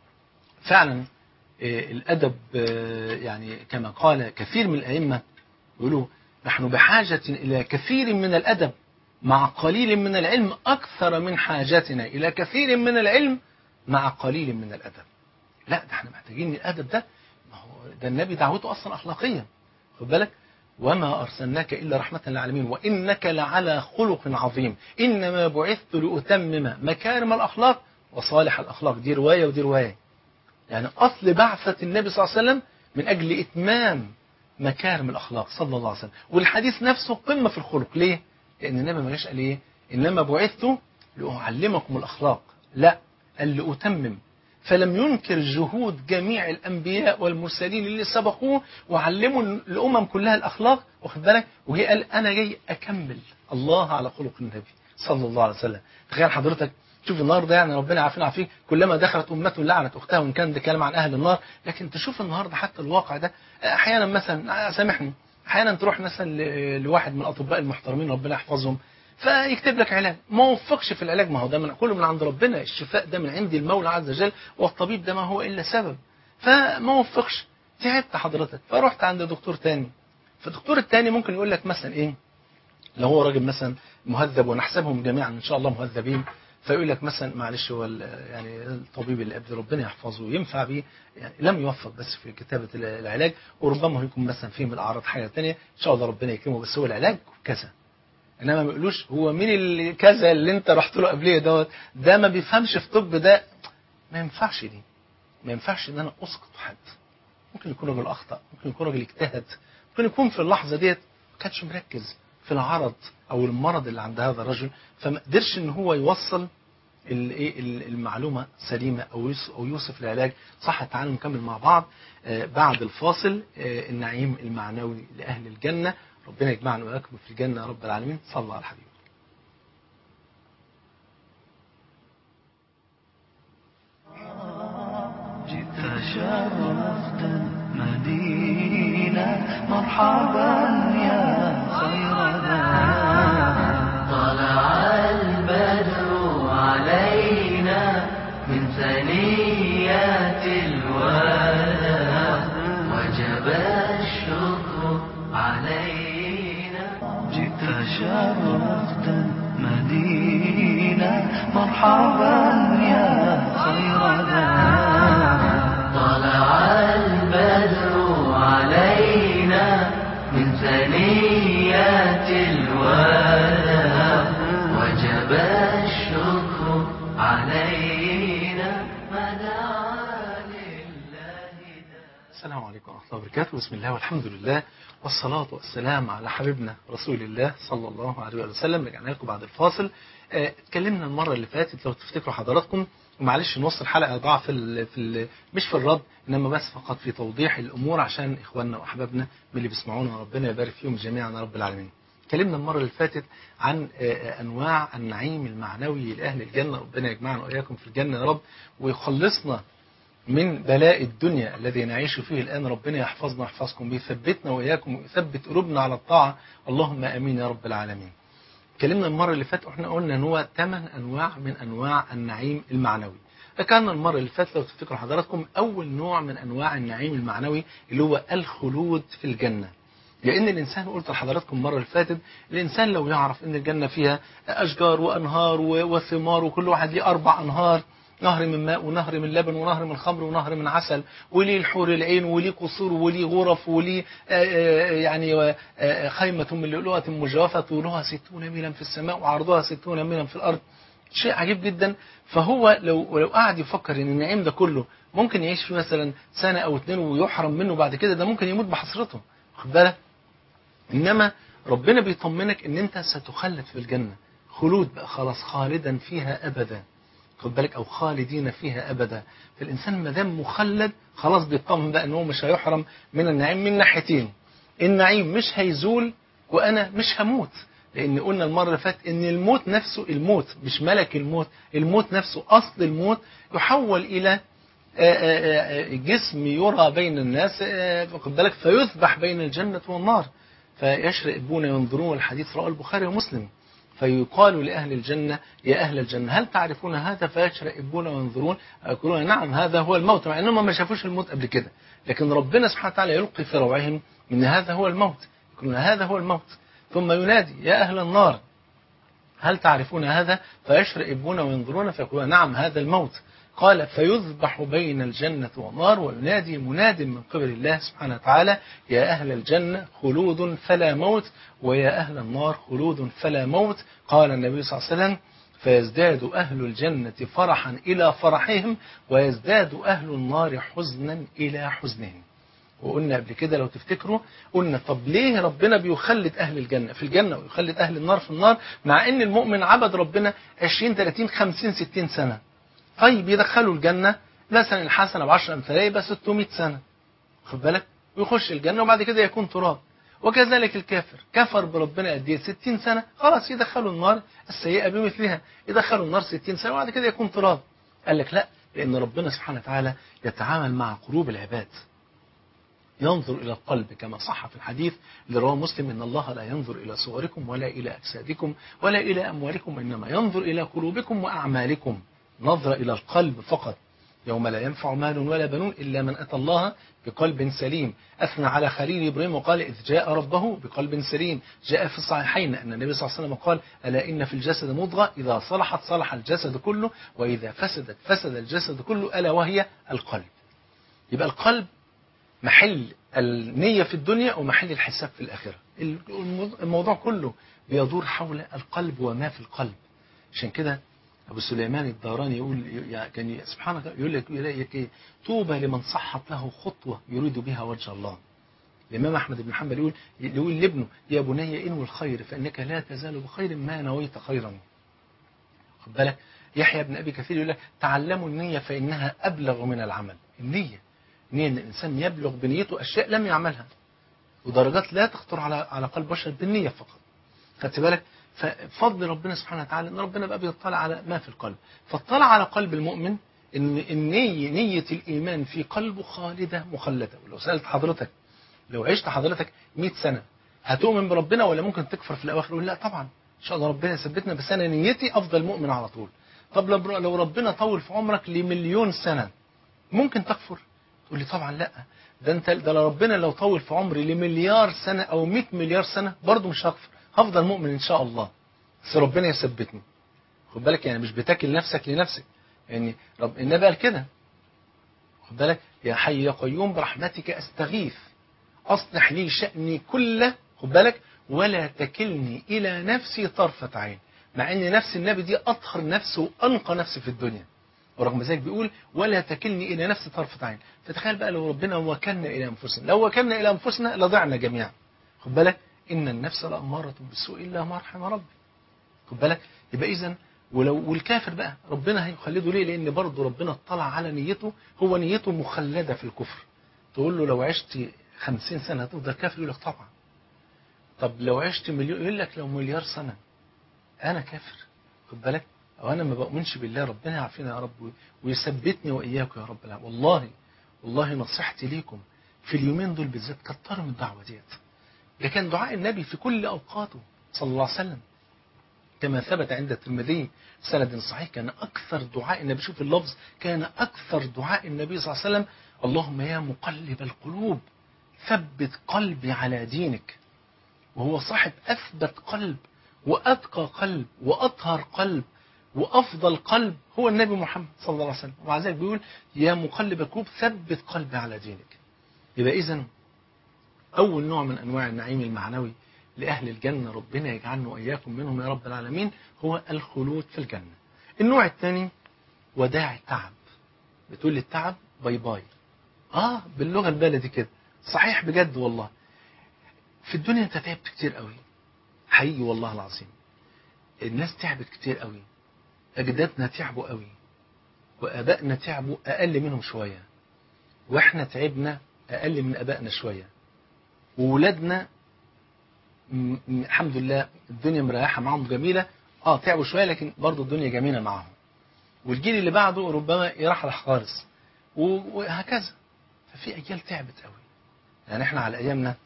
فعلا آه، الادب آه، يعني كما قال كثير من الائمه يقولوا نحن بحاجه الى كثير من الادب مع قليل من العلم اكثر من حاجتنا الى كثير من العلم مع قليل من الادب لا ده احنا محتاجين الادب ده ما هو ده النبي دعوته اصلا اخلاقيه خد بالك وما أرسلناك إلا رحمة للعالمين وإنك لعلى خلق عظيم إنما بعثت لأتمم مكارم الأخلاق وصالح الأخلاق دي رواية ودي رواية يعني أصل بعثة النبي صلى الله عليه وسلم من أجل إتمام مكارم الأخلاق صلى الله عليه وسلم والحديث نفسه قمة في الخلق ليه؟ لأن النبي ما جاش قال إيه؟ إنما بعثت لأعلمكم الأخلاق لا قال لأتمم فلم ينكر جهود جميع الأنبياء والمرسلين اللي سبقوه وعلموا الأمم كلها الأخلاق واخد بالك وهي قال أنا جاي أكمل الله على خلق النبي صلى الله عليه وسلم تخيل حضرتك شوف النهارده يعني ربنا يعافينا ويعافيك كلما دخلت امه لعنت اختها وان كان ده كلام عن اهل النار لكن تشوف النهارده حتى الواقع ده احيانا مثلا سامحني احيانا تروح مثلا ل- لواحد من الاطباء المحترمين ربنا يحفظهم فيكتب لك علاج ما وفقش في العلاج ما هو ده من كله من عند ربنا الشفاء ده من عند المولى عز وجل والطبيب ده ما هو الا سبب فما وفقش تعبت حضرتك فرحت عند دكتور تاني فالدكتور التاني ممكن يقول لك مثلا ايه لو هو راجل مثلا مهذب ونحسبهم جميعا ان شاء الله مهذبين فيقول لك مثلا معلش هو ال- يعني الطبيب اللي قبل ربنا يحفظه وينفع بيه يعني لم يوفق بس في كتابه ال- العلاج وربما يكون مثلا فيه من الاعراض حاجه ثانيه ان شاء الله ربنا يكرمه بس هو العلاج كذا انما ما يقولوش هو مين اللي كذا اللي انت رحت له قبليه دوت ده ما بيفهمش في طب ده ما ينفعش دي ما ينفعش ان انا اسقط حد ممكن يكون راجل اخطا ممكن يكون راجل اجتهد ممكن يكون في اللحظه ديت ما كانش مركز في العرض او المرض اللي عند هذا الرجل فما قدرش ان هو يوصل ال- إيه ال- المعلومه سليمه او يوص- او يوصف العلاج صح تعالوا نكمل مع بعض آه، بعد الفاصل آه، النعيم المعنوي لاهل الجنه ربنا يجمعنا واياكم في الجنه يا رب العالمين صلى الله على الحبيب جئت شرفت المدينة مرحبا يا خير ذا طلع البدر علينا من ثنيات الوداع وجب الشكر علينا جئت شرفت المدينة مرحبا يا خير ذا طلع البدر علينا من ثنيات الوداع وجب الشكر علينا ما دعا لله السلام عليكم ورحمة الله وبركاته بسم الله والحمد لله والصلاة والسلام على حبيبنا رسول الله صلى الله عليه وسلم رجعنا لكم بعد الفاصل آه، اتكلمنا المرة اللي فاتت لو تفتكروا حضراتكم ومعلش نص الحلقة ضاع في, ال في ال مش في الرد إنما بس فقط في توضيح الأمور عشان إخواننا وأحبابنا من اللي بيسمعونا ربنا يبارك فيهم جميعا يا رب العالمين اتكلمنا المرة اللي فاتت عن آه، آه، أنواع النعيم المعنوي لأهل الجنة ربنا يجمعنا وإياكم في الجنة يا رب ويخلصنا من بلاء الدنيا الذي نعيش فيه الآن ربنا يحفظنا ويحفظكم ويثبتنا وإياكم ويثبت قلوبنا على الطاعة اللهم أمين يا رب العالمين اتكلمنا المرة اللي فاتت واحنا قلنا ان هو ثمان أنواع من أنواع النعيم المعنوي ذكرنا المرة اللي فاتت لو تفتكروا حضراتكم أول نوع من أنواع النعيم المعنوي اللي هو الخلود في الجنة لأن الإنسان قلت لحضراتكم المرة اللي فاتت الإنسان لو يعرف أن الجنة فيها أشجار وأنهار و- وثمار وكل واحد ليه أربع أنهار نهر من ماء ونهر من لبن ونهر من خمر ونهر من عسل وليه الحور العين وليه قصور وليه غرف وليه آه، آه، يعني آه، خيمة من لؤلؤة مجوفة طولها ستون ميلا في السماء وعرضها ستون ميلا في الأرض شيء عجيب جدا فهو لو لو قعد يفكر ان النعيم ده كله ممكن يعيش فيه مثلا سنة او اتنين ويحرم منه بعد كده ده ممكن يموت بحسرته واخد بالك انما ربنا بيطمنك ان انت ستخلد في الجنة خلود بقى خلاص خالدا فيها ابدا خد بالك او خالدين فيها ابدا فالانسان ما دام مخلد خلاص بيطمن بقى ان هو مش هيحرم من النعيم من ناحيتين النعيم مش هيزول وانا مش هموت لان قلنا المره اللي فاتت ان الموت نفسه الموت مش ملك الموت الموت نفسه اصل الموت يحول الى آه، آه، آه، جسم يرى بين الناس آه، واخد بالك فيذبح بين الجنه والنار فيشرئبون ينظرون الحديث رواه البخاري ومسلم فيقال لأهل الجنة يا أهل الجنة هل تعرفون هذا فيشرئبون وينظرون يقولون نعم هذا هو الموت مع أنهم ما شافوش الموت قبل كده لكن ربنا سبحانه وتعالى يلقي في روعهم أن هذا هو الموت يقولون هذا هو الموت ثم ينادي يا أهل النار هل تعرفون هذا فيشرئبون وينظرون فيقولون نعم هذا الموت قال فيذبح بين الجنة والنار وينادي مناد من قبل الله سبحانه وتعالى يا أهل الجنة خلود فلا موت ويا أهل النار خلود فلا موت قال النبي صلى الله عليه وسلم فيزداد أهل الجنة فرحا إلى فرحهم ويزداد أهل النار حزنا إلى حزنهم وقلنا قبل كده لو تفتكروا قلنا طب ليه ربنا بيخلد أهل الجنة في الجنة ويخلد أهل النار في النار مع أن المؤمن عبد ربنا 20 30 50 60 سنة طيب يدخلوا الجنة مثلا الحسنة ب 10 أمثالها يبقى 600 سنة خد بالك ويخش الجنة وبعد كده يكون تراب وكذلك الكافر كفر بربنا قد ايه 60 سنة خلاص يدخلوا النار السيئة بمثلها يدخلوا النار 60 سنة وبعد كده يكون تراب قال لك لا لأن ربنا سبحانه وتعالى يتعامل مع قلوب العباد ينظر إلى القلب كما صح في الحديث اللي رواه مسلم إن الله لا ينظر إلى صوركم ولا إلى أجسادكم ولا إلى أموالكم إنما ينظر إلى قلوبكم وأعمالكم نظر إلى القلب فقط يوم لا ينفع مال ولا بنون إلا من أتى الله بقلب سليم أثنى على خليل إبراهيم وقال إذ جاء ربه بقلب سليم جاء في الصحيحين أن النبي صلى الله عليه وسلم قال ألا إن في الجسد مضغة إذا صلحت صلح الجسد كله وإذا فسدت فسد الجسد كله ألا وهي القلب يبقى القلب محل النية في الدنيا ومحل الحساب في الآخرة الموضوع كله بيدور حول القلب وما في القلب عشان كده أبو سليمان الداراني يقول يعني كان سبحانه وتعالى يقول لك يقول لك إيه طوبى لمن صحت له خطوة يريد بها وجه الله الإمام أحمد بن حنبل يقول يقول لابنه يا بني انوي الخير فإنك لا تزال بخير ما نويت خيرا خد بالك يحيى بن أبي كثير يقول لك تعلموا النية فإنها أبلغ من العمل النية نية أن الإنسان يبلغ بنيته أشياء لم يعملها ودرجات لا تخطر على على قلب بشر بالنية فقط خدت بالك ففضل ربنا سبحانه وتعالى ان ربنا بقى بيطلع على ما في القلب فاطلع على قلب المؤمن ان النية نية الايمان في قلبه خالدة مخلدة ولو سألت حضرتك لو عشت حضرتك 100 سنة هتؤمن بربنا ولا ممكن تكفر في الاواخر يقول لا طبعا ان شاء الله ربنا يثبتنا بس انا نيتي افضل مؤمن على طول طب لو ربنا طول في عمرك لمليون سنة ممكن تكفر تقول لي طبعا لا ده انت ده ربنا لو طول في عمري لمليار سنة او 100 مليار سنة برضه مش هكفر هفضل مؤمن ان شاء الله بس ربنا يثبتني خد بالك يعني مش بتاكل نفسك لنفسك يعني رب النبي قال كده خد بالك يا حي يا قيوم برحمتك استغيث اصلح لي شأني كله خد بالك ولا تكلني الى نفسي طرفة عين مع ان نفس النبي دي اطهر نفس وانقى نفس في الدنيا ورغم ذلك بيقول ولا تكلني الى نفسي طرفة عين فتخيل بقى لو ربنا وكلنا الى انفسنا لو وكلنا الى انفسنا لضعنا جميعا خد بالك ان النفس لاماره بالسوء الا ما رحم ربي خد بالك يبقى اذا ولو والكافر بقى ربنا هيخلده ليه لان برضه ربنا اطلع على نيته هو نيته مخلده في الكفر تقول له لو عشت خمسين سنة هتفضل كافر يقول لك طبعا طب لو عشت مليون يقول لك لو مليار سنة أنا كافر خد بالك أو أنا ما بؤمنش بالله ربنا يعافينا يا رب ويثبتني وإياكم يا رب العالمين والله والله نصيحتي ليكم في اليومين دول بالذات كتروا من الدعوة ديت ده كان دعاء النبي في كل أوقاته صلى الله عليه وسلم كما ثبت عند الترمذي سند صحيح كان أكثر دعاء النبي شوف اللفظ كان أكثر دعاء النبي صلى الله عليه وسلم اللهم يا مقلب القلوب ثبت قلبي على دينك وهو صاحب أثبت قلب وأتقى قلب وأطهر قلب وأفضل قلب هو النبي محمد صلى الله عليه وسلم ومع ذلك بيقول يا مقلب القلوب ثبت قلبي على دينك يبقى إذا أول نوع من أنواع النعيم المعنوي لأهل الجنة ربنا يجعلنا وإياكم منهم يا رب العالمين هو الخلود في الجنة النوع الثاني وداع التعب بتقول لي التعب باي باي آه باللغة البلدي كده صحيح بجد والله في الدنيا انت تعبت كتير قوي حقيقي والله العظيم الناس تعبت كتير قوي أجدادنا تعبوا قوي وآبائنا تعبوا أقل منهم شوية وإحنا تعبنا أقل من آبائنا شوية وولادنا م- م- الحمد لله الدنيا مريحة معهم جميلة اه تعبوا شوية لكن برضو الدنيا جميلة معهم والجيل اللي بعده ربما يرحل خالص و- وهكذا ففي أجيال تعبت قوي يعني احنا على أيامنا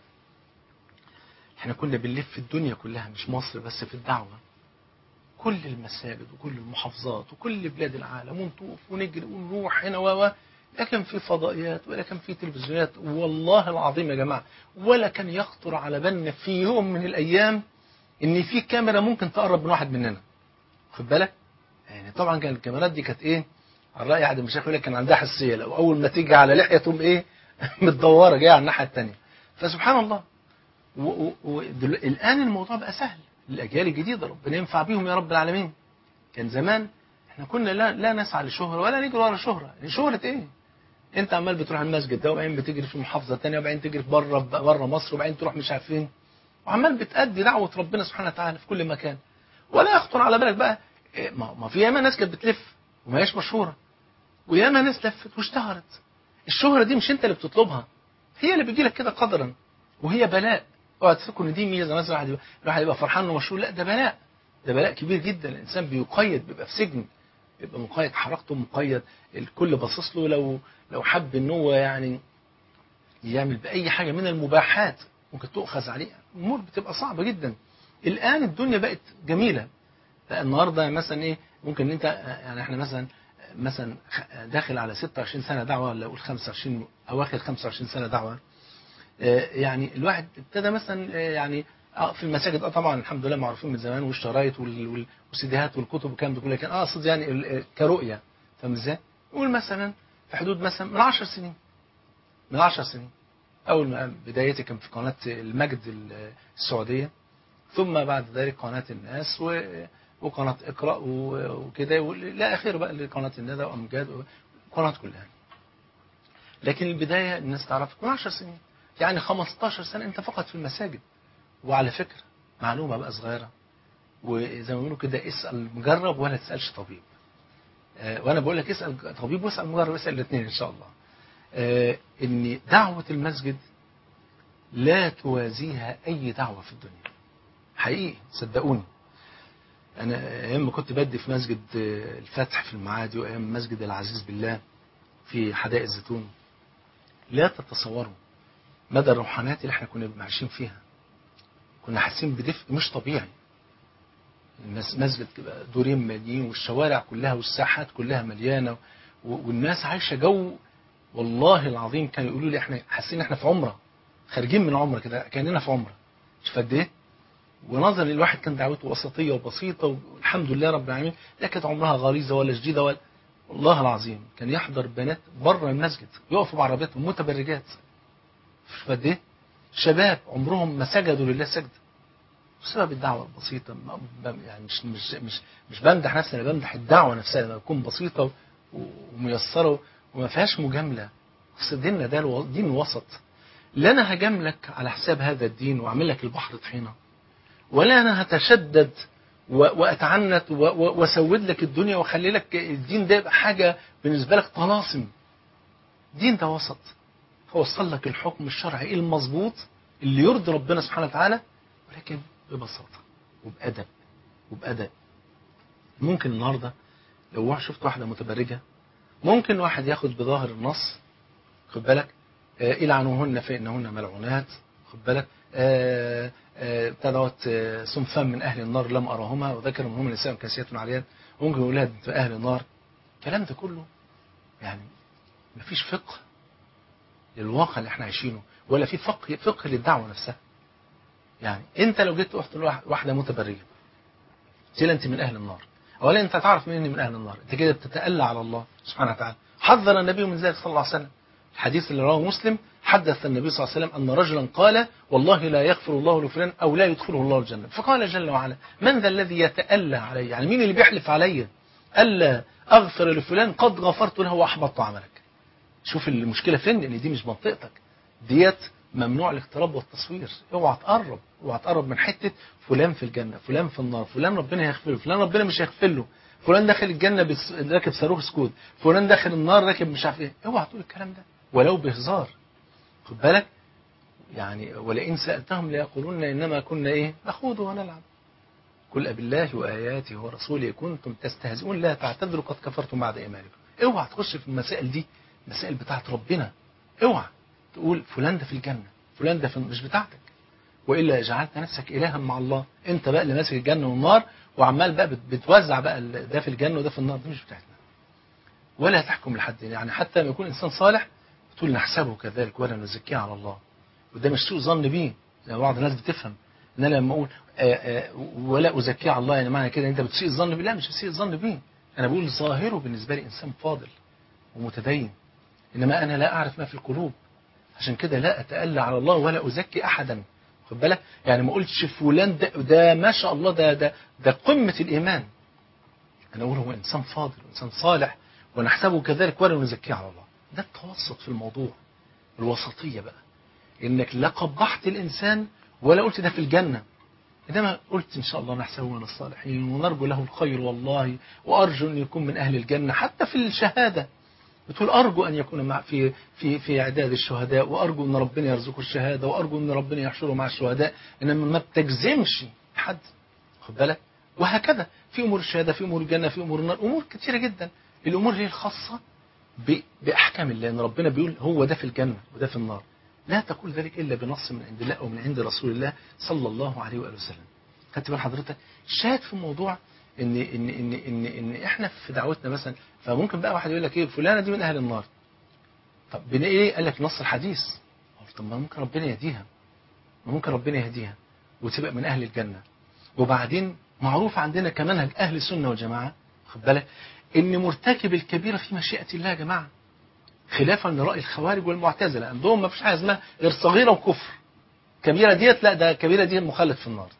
احنا كنا بنلف في الدنيا كلها مش مصر بس في الدعوة كل المساجد وكل المحافظات وكل بلاد العالم ونطوف ونجري ونروح هنا و و لا كان في فضائيات ولا كان في تلفزيونات والله العظيم يا جماعة ولا كان يخطر على بالنا في يوم من الأيام إن في كاميرا ممكن تقرب من واحد مننا خد بالك يعني طبعا كان الكاميرات دي كانت إيه على رأي أحد المشايخ يقول لك كان عندها حساسية لو أول ما تيجي على لحية تقوم إيه متدورة جاية على الناحية التانية فسبحان الله و- و- ودل... الآن الموضوع بقى سهل الأجيال الجديدة ربنا ينفع بيهم يا رب العالمين كان زمان احنا كنا لا, لا نسعى لشهرة ولا نجري ورا شهرة شهرة ايه انت عمال بتروح المسجد ده وبعدين بتجري في محافظة تانية وبعدين تجري في بره بره مصر وبعدين تروح مش عارف فين وعمال بتأدي دعوة ربنا سبحانه وتعالى في كل مكان ولا يخطر على بالك بقى إيه، ما ما في ياما ناس كانت بتلف وما هيش مشهورة وياما ناس لفت واشتهرت الشهرة دي مش انت اللي بتطلبها هي اللي بيجي لك كده قدرا وهي بلاء اوعى تفكر ان دي ميزه مثلا الواحد يبقى الواحد يبقى فرحان انه مشهور لا ده بلاء ده بلاء كبير جدا الانسان بيقيد بيبقى في سجن بيبقى مقيد حركته مقيد الكل باصص له لو لو حب ان هو يعني يعمل باي حاجه من المباحات ممكن تؤخذ عليه امور بتبقى صعبه جدا الان الدنيا بقت جميله بقى النهارده مثلا ايه ممكن ان انت يعني احنا مثلا مثلا داخل على 26 سنه دعوه ولا اقول 25 اواخر 25 سنه دعوه آه، يعني الواحد ابتدى مثلا آه، يعني آه، في المساجد اه طبعا الحمد لله معروفين من زمان والشرايط وال- وال- والسيديهات والكتب والكلام ده كله لكن اه اقصد يعني ال- آه، كرؤيه فاهم ازاي؟ قول مثلا في حدود مثلا من 10 سنين من 10 سنين اول ما بدايتي كان في قناه المجد ال- السعوديه ثم بعد ذلك قناه الناس و وقناه اقرا و- وكده والى اخره بقى لقناه الندى وامجاد القنوات كلها لكن البدايه الناس تعرفك من 10 سنين يعني 15 سنة أنت فقط في المساجد وعلى فكرة معلومة بقى صغيرة وزي ما بيقولوا كده اسأل مجرب ولا تسألش طبيب آه، وأنا بقول لك اسأل طبيب واسأل مجرب اسأل الاثنين إن شاء الله آه، إن دعوة المسجد لا توازيها أي دعوة في الدنيا حقيقي صدقوني أنا أيام ما كنت بدي في مسجد آه، الفتح في المعادي وأيام مسجد العزيز بالله في حدائق الزيتون لا تتصوروا مدى الروحانيات اللي احنا كنا عايشين فيها كنا حاسين بدفء مش طبيعي المس- مسجد كده دورين مليين والشوارع كلها والساحات كلها مليانه و- والناس عايشه جو والله العظيم كانوا يقولوا لي احنا حاسين احنا في عمره خارجين من عمره كده كاننا في عمره شوف قد ايه ونظر الواحد كان دعوته وسطيه وبسيطه والحمد لله رب العالمين لا كانت عمرها غليظه ولا شديده ولا والله العظيم كان يحضر بنات بره المسجد يقفوا بعربياتهم متبرجات شوف قد ايه شباب عمرهم ما سجدوا لله سجده بسبب الدعوه البسيطه ما- ما- يعني مش مش مش مش بمدح نفسي انا بمدح الدعوه نفسها لما تكون بسيطه و- وميسره وما فيهاش مجامله بس ديننا ده الو- دين الوسط لا انا هجاملك على حساب هذا الدين واعمل لك البحر طحينه ولا انا هتشدد و- واتعنت و- و- واسود لك الدنيا واخلي لك الدين ده يبقى حاجه بالنسبه لك طلاسم دين ده وسط هوصل لك الحكم الشرعي المظبوط اللي يرضي ربنا سبحانه وتعالى ولكن ببساطه وبادب وبادب ممكن النهارده لو واحد شفت واحده متبرجه ممكن واحد ياخد بظاهر النص خد بالك آه، العنوهن فانهن ملعونات خد بالك آه، آه، بتاع دوت آه، صنفان من اهل النار لم ارahuma وذكر منهم نساء كاسيات عاريات ممكن يقول لها انت اهل النار الكلام ده كله يعني مفيش فقه للواقع اللي احنا عايشينه ولا في فقه فقه للدعوه نفسها يعني انت لو جيت رحت لواحده متبرجه قلت لها انت من اهل النار اولا انت تعرف مين اني من اهل النار انت كده بتتألى على الله سبحانه وتعالى حذر النبي من ذلك صلى الله عليه وسلم الحديث اللي رواه مسلم حدث النبي صلى الله عليه وسلم ان رجلا قال والله لا يغفر الله لفلان او لا يدخله الله الجنه فقال جل وعلا من ذا الذي يتألى علي يعني مين اللي بيحلف علي الا اغفر لفلان قد غفرت له واحبطت عملك شوف المشكله فين ان دي مش منطقتك ديت ممنوع الاقتراب والتصوير اوعى تقرب اوعى تقرب من حته فلان في الجنه فلان في النار فلان ربنا يغفر له فلان ربنا مش هيغفر له فلان داخل الجنه بس... راكب صاروخ سكود فلان داخل النار راكب مش عارف ايه اوعى تقول الكلام ده ولو بهزار خد بالك يعني ولئن سالتهم ليقولون انما كنا ايه نخوض ونلعب قل أبالله وآياته ورسوله كنتم تستهزئون لا تعتذروا قد كفرتم بعد إيمانكم اوعى تخش في المسائل دي المسائل بتاعت ربنا اوعى تقول فلان ده في الجنة فلان ده في مش بتاعتك وإلا جعلت نفسك إلها مع الله أنت بقى اللي ماسك الجنة والنار وعمال بقى بت- بتوزع بقى ال- ده في الجنة وده في النار دي مش بتاعتنا ولا تحكم لحد يعني حتى لما يكون إنسان صالح تقول نحسبه كذلك ولا نزكيه على الله وده مش سوء ظن بيه زي ما بعض الناس بتفهم ان انا لما اقول آه، آه، ولا ازكيه على الله يعني معنى كده انت بتسيء الظن بيه لا مش بسيء الظن بيه انا بقول ظاهره بالنسبه لي انسان فاضل ومتدين انما انا لا اعرف ما في القلوب عشان كده لا اتألى على الله ولا ازكي احدا خد بالك يعني ما قلتش فلان ده, ده ما شاء الله ده ده ده قمه الايمان انا اقول هو انسان فاضل وانسان صالح ونحسبه كذلك ولا نزكيه على الله ده التوسط في الموضوع الوسطيه بقى انك لا قبحت الانسان ولا قلت ده في الجنه انما قلت ان شاء الله نحسبه من الصالحين ونرجو له الخير والله وارجو ان يكون من اهل الجنه حتى في الشهاده بتقول ارجو ان يكون مع في في في اعداد الشهداء وارجو ان ربنا يرزقه الشهاده وارجو ان ربنا يحشره مع الشهداء انما ما بتجزمش حد خد بالك وهكذا في امور الشهاده في امور الجنه في امور النار امور كثيره جدا الامور هي الخاصه ب- باحكام الله ان ربنا بيقول هو ده في الجنه وده في النار لا تقول ذلك الا بنص من عند الله او من عند رسول الله صلى الله عليه واله وسلم خدت بال حضرتك شاهد في الموضوع ان ان ان ان ان احنا في دعوتنا مثلا فممكن بقى واحد يقول لك ايه فلانه دي من اهل النار طب بن ايه قال لك نص الحديث طب ما ممكن ربنا يهديها ما ممكن ربنا يهديها وتبقى من اهل الجنه وبعدين معروف عندنا كمنهج اهل السنه والجماعه خد بالك ان مرتكب الكبيره في مشيئه الله يا جماعه خلافا لراي الخوارج والمعتزله عندهم ما فيش حاجه اسمها غير صغيره وكفر كبيره ديت لا ده كبيره دي مخلد في النار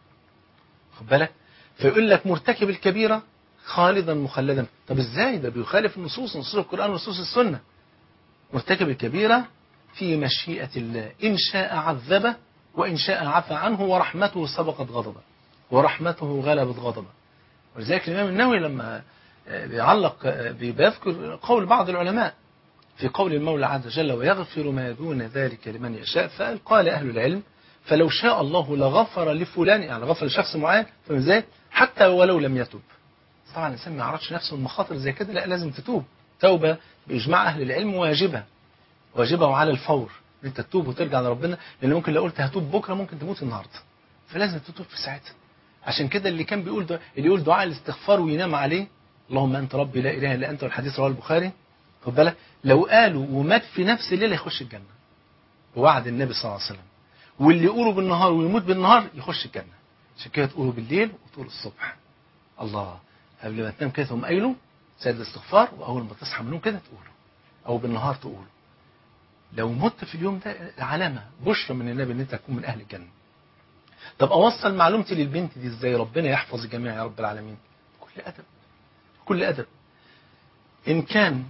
خد بالك فيقول لك مرتكب الكبيره خالدا مخلدا طب ازاي ده بيخالف النصوص نصوص القران ونصوص السنه مرتكب الكبيره في مشيئه الله ان شاء عذبه وان شاء عفى عنه ورحمته سبقت غضبه ورحمته غلبت غضبه ولذلك الامام النووي لما آه، بيعلق آه، بيذكر قول بعض العلماء في قول المولى عز وجل ويغفر ما دون ذلك لمن يشاء فقال قال أهل العلم فلو شاء الله لغفر لفلان يعني غفر لشخص معين فاهم ازاي حتى ولو لم يتب طبعا الانسان ما يعرضش نفسه المخاطر زي كده لا لازم تتوب توبه باجماع اهل العلم واجبه واجبه وعلى الفور ان انت تتوب وترجع لربنا لان ممكن لو قلت هتوب بكره ممكن تموت النهارده فلازم تتوب في ساعتها عشان كده اللي كان بيقول ده اللي يقول دعاء الاستغفار وينام عليه اللهم انت ربي لا اله الا انت والحديث رواه البخاري خد بالك لو قالوا ومات في نفس الليله يخش الجنه بوعد النبي صلى الله عليه وسلم واللي يقوله بالنهار ويموت بالنهار يخش الجنه عشان كده تقولوا بالليل وتقولوا الصبح الله قبل ما تنام كده تقوم قايله زي الاستغفار واول ما تصحى من النوم كده تقوله او بالنهار تقوله لو مت في اليوم ده علامه بشرى من النبي ان انت تكون من اهل الجنه طب اوصل معلومتي للبنت دي ازاي ربنا يحفظ الجميع يا رب العالمين كل ادب كل ادب ان كان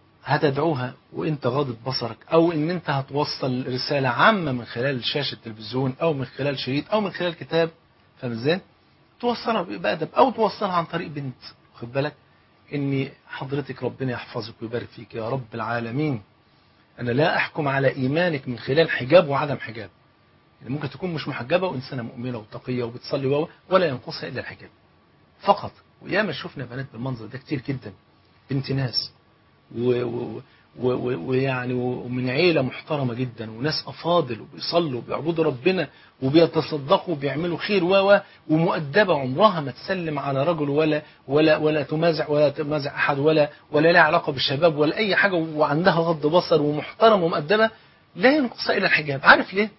هتدعوها وانت غاضب بصرك او ان انت هتوصل رساله عامه من خلال شاشه التلفزيون او من خلال شريط او من خلال كتاب فاهم ازاي توصلها بادب او توصلها عن طريق بنت خد بالك ان حضرتك ربنا يحفظك ويبارك فيك يا رب العالمين انا لا احكم على ايمانك من خلال حجاب وعدم حجاب يعني ممكن تكون مش محجبه وانسانه مؤمنه وتقيه وبتصلي و- ولا ينقصها الا الحجاب فقط وياما شفنا بنات بالمنظر ده كتير جدا بنت ناس و- و- و- و- ويعني ومن عيلة محترمة جدا وناس أفاضل وبيصلوا وبيعبدوا ربنا وبيتصدقوا وبيعملوا خير و و- ومؤدبة عمرها ما تسلم على رجل ولا ولا ولا تمازع ولا تمازع أحد ولا ولا لها علاقة بالشباب ولا أي حاجة وعندها غض بصر ومحترمة ومؤدبة لا ينقص إلا الحجاب عارف ليه؟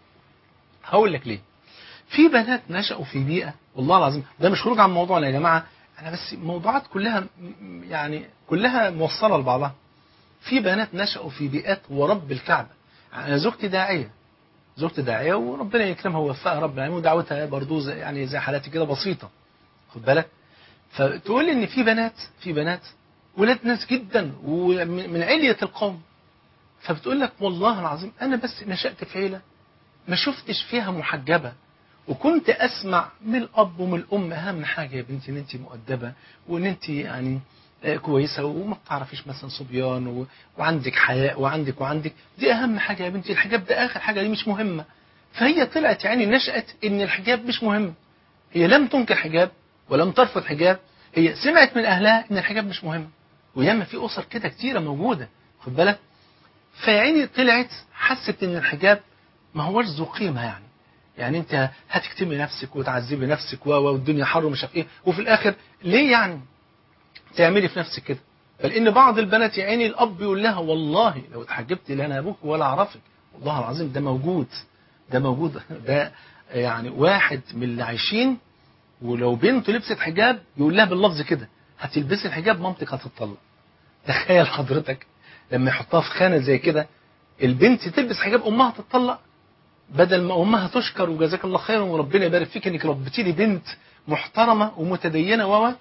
هقول لك ليه في بنات نشأوا في بيئة والله العظيم ده مش خروج عن موضوعنا يا جماعة أنا بس موضوعات كلها م- م- يعني كلها موصلة لبعضها في بنات نشأوا في بيئات ورب الكعبة أنا زوجتي داعية زوجتي داعية وربنا يكرمها ويوفقها رب العالمين ودعوتها برضو زي يعني زي حالاتي كده بسيطة خد بالك فتقول لي ان في بنات في بنات ولاد ناس جدا ومن من علية القوم فبتقول لك والله العظيم انا بس نشأت في عيلة ما شفتش فيها محجبة وكنت اسمع من الاب ومن الام اهم حاجه يا بنتي ان انت مؤدبه وان انت يعني آه، كويسه وما بتعرفيش مثلا صبيان و... وعندك حياء وعندك وعندك دي اهم حاجه يا بنتي الحجاب ده اخر حاجه دي مش مهمه فهي طلعت يعني نشأت ان الحجاب مش مهم هي لم تنكر حجاب ولم ترفض حجاب هي سمعت من اهلها ان الحجاب مش مهم وياما في اسر كده كتيره موجوده خد بالك فيعني طلعت حست ان الحجاب ما هوش ذو قيمه يعني يعني انت هتكتمي نفسك وتعذبي نفسك و و والدنيا حر ومش عارف ايه وفي الاخر ليه يعني تعملي في نفسك كده بل ان بعض البنات يا عيني الاب يقول لها والله لو اتحجبت لا انا ابوك ولا اعرفك والله العظيم ده موجود ده موجود ده يعني واحد من اللي عايشين ولو بنته لبست حجاب يقول لها باللفظ كده هتلبسي الحجاب مامتك هتطلق تخيل حضرتك لما يحطها في خانه زي كده البنت تلبس حجاب امها تطلق بدل ما امها تشكر وجزاك الله خيرا وربنا يبارك فيك انك ربيتي لي بنت محترمه ومتدينه و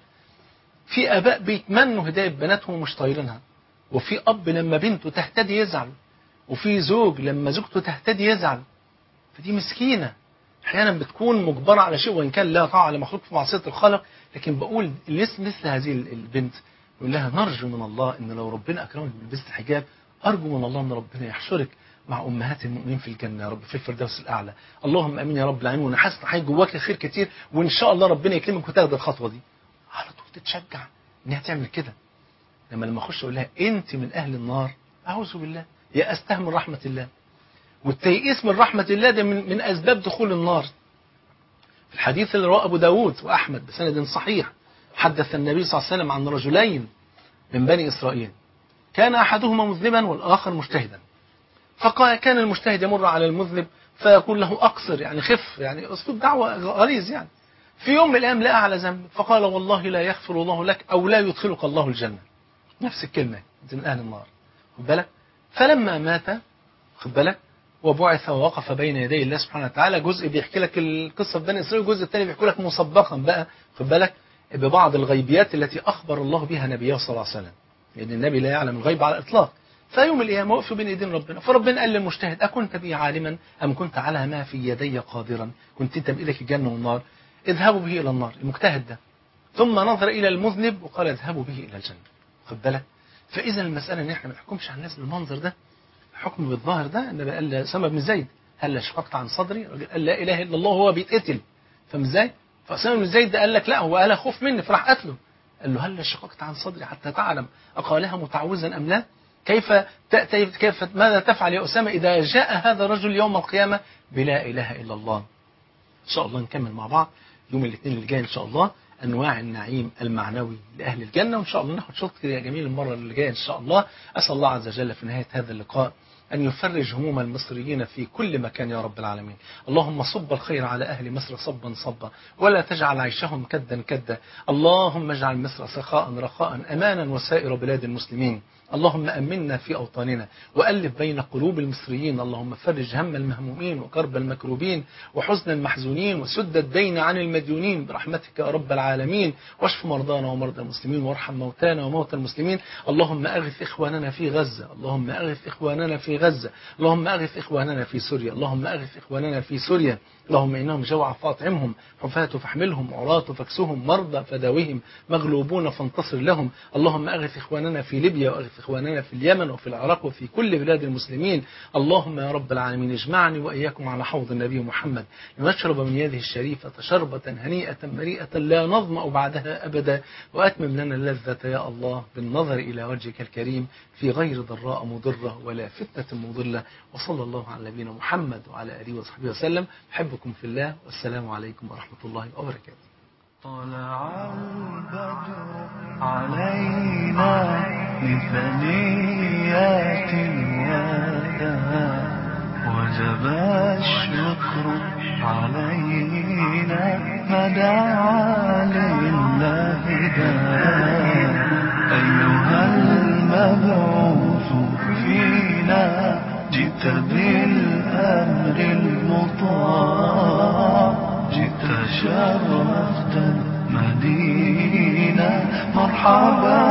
في اباء بيتمنوا هدايه بناتهم ومش طايرينها وفي اب لما بنته تهتدي يزعل وفي زوج لما زوجته تهتدي يزعل فدي مسكينه احيانا بتكون مجبره على شيء وان كان لا طاعه لمخلوق في معصيه الخالق لكن بقول مثل مثل هذه البنت يقول لها نرجو من الله ان لو ربنا اكرمك بلبست الحجاب ارجو من الله ان ربنا يحشرك مع امهات المؤمنين في الجنه يا رب في الفردوس الاعلى اللهم امين يا رب العالمين وانا حاسس حاجه جواك خير كتير وان شاء الله ربنا يكرمك وتاخد الخطوه دي على طول تتشجع انها تعمل كده لما لما اخش اقول لها انت من اهل النار اعوذ بالله يأستها من رحمه الله والتيئيس من رحمه الله ده من, من اسباب دخول النار في الحديث اللي رواه ابو داود واحمد بسند صحيح حدث النبي صلى الله عليه وسلم عن رجلين من بني اسرائيل كان احدهما مذنبا والاخر مجتهدا فقال كان المجتهد يمر على المذنب فيقول له اقصر يعني خف يعني اسلوب دعوه غليظ يعني في يوم من الايام لقى على ذنب فقال والله لا يغفر الله لك او لا يدخلك الله الجنه نفس الكلمه انت من اهل النار خد بالك فلما مات خد بالك وبعث ووقف بين يدي الله سبحانه وتعالى جزء بيحكي لك القصه في بني اسرائيل والجزء الثاني بيحكي لك مسبقا بقى خد بالك ببعض الغيبيات التي اخبر الله بها نبيه صلى الله عليه وسلم لان النبي لا يعلم الغيب على الاطلاق فيوم القيامة وقفوا بين ايدين ربنا فربنا قال للمجتهد أكنت بي عالما أم كنت على ما في يدي قادرا كنت أنت بإيدك الجنة والنار اذهبوا به إلى النار المجتهد ده ثم نظر إلى المذنب وقال اذهبوا به إلى الجنة خد بالك فإذا المسألة إن إحنا ما نحكمش على الناس بالمنظر ده حكم بالظاهر ده النبي قال لأسامة بن زيد هل اشفقت عن صدري الراجل قال لا إله إلا الله وهو بيتقتل فاهم إزاي فأسامة بن زيد ده قال لك لا هو قال خوف مني فراح قتله قال له هل شققت عن صدري حتى تعلم أقالها متعوزا أم لا كيف تأتي كيف ماذا تفعل يا أسامة إذا جاء هذا الرجل يوم القيامة بلا إله إلا الله إن شاء الله نكمل مع بعض يوم الاثنين اللي جاي إن شاء الله أنواع النعيم المعنوي لأهل الجنة وإن شاء الله ناخد شوط كده جميل المرة اللي جاية إن شاء الله أسأل الله عز وجل في نهاية هذا اللقاء أن يفرج هموم المصريين في كل مكان يا رب العالمين اللهم صب الخير على أهل مصر صبا صبا ولا تجعل عيشهم كدا كدا اللهم اجعل مصر سخاء رخاء أمانا وسائر بلاد المسلمين اللهم أمنا في أوطاننا وألف بين قلوب المصريين اللهم فرج هم المهمومين وكرب المكروبين وحزن المحزونين وسد الدين عن المديونين برحمتك يا رب العالمين واشف مرضانا ومرضى المسلمين وارحم موتانا وموتى المسلمين اللهم أغث إخواننا في غزة اللهم أغث إخواننا في غزة اللهم أغث إخواننا في سوريا اللهم أغث إخواننا في سوريا اللهم إنهم جوع فاطعمهم حفاة فاحملهم عراة فاكسهم مرضى فداوهم مغلوبون فانتصر لهم اللهم أغث إخواننا في ليبيا وأغث إخواننا في اليمن وفي العراق وفي كل بلاد المسلمين اللهم يا رب العالمين اجمعني وإياكم على حوض النبي محمد لنشرب من يده الشريفة شربة هنيئة مريئة لا نظمأ بعدها أبدا وأتمم لنا اللذة يا الله بالنظر إلى وجهك الكريم في غير ضراء مضرة ولا فتنة مضلة وصلى الله على نبينا محمد وعلى آله وصحبه وسلم أحبكم في الله والسلام عليكم ورحمة الله وبركاته طلع البدر علينا من ثنيات الوداع وجب الشكر علينا ما دعا لله داع أيها المبعوث فينا جئت بالأمر المطاع جئت شرفت المدينة مرحبا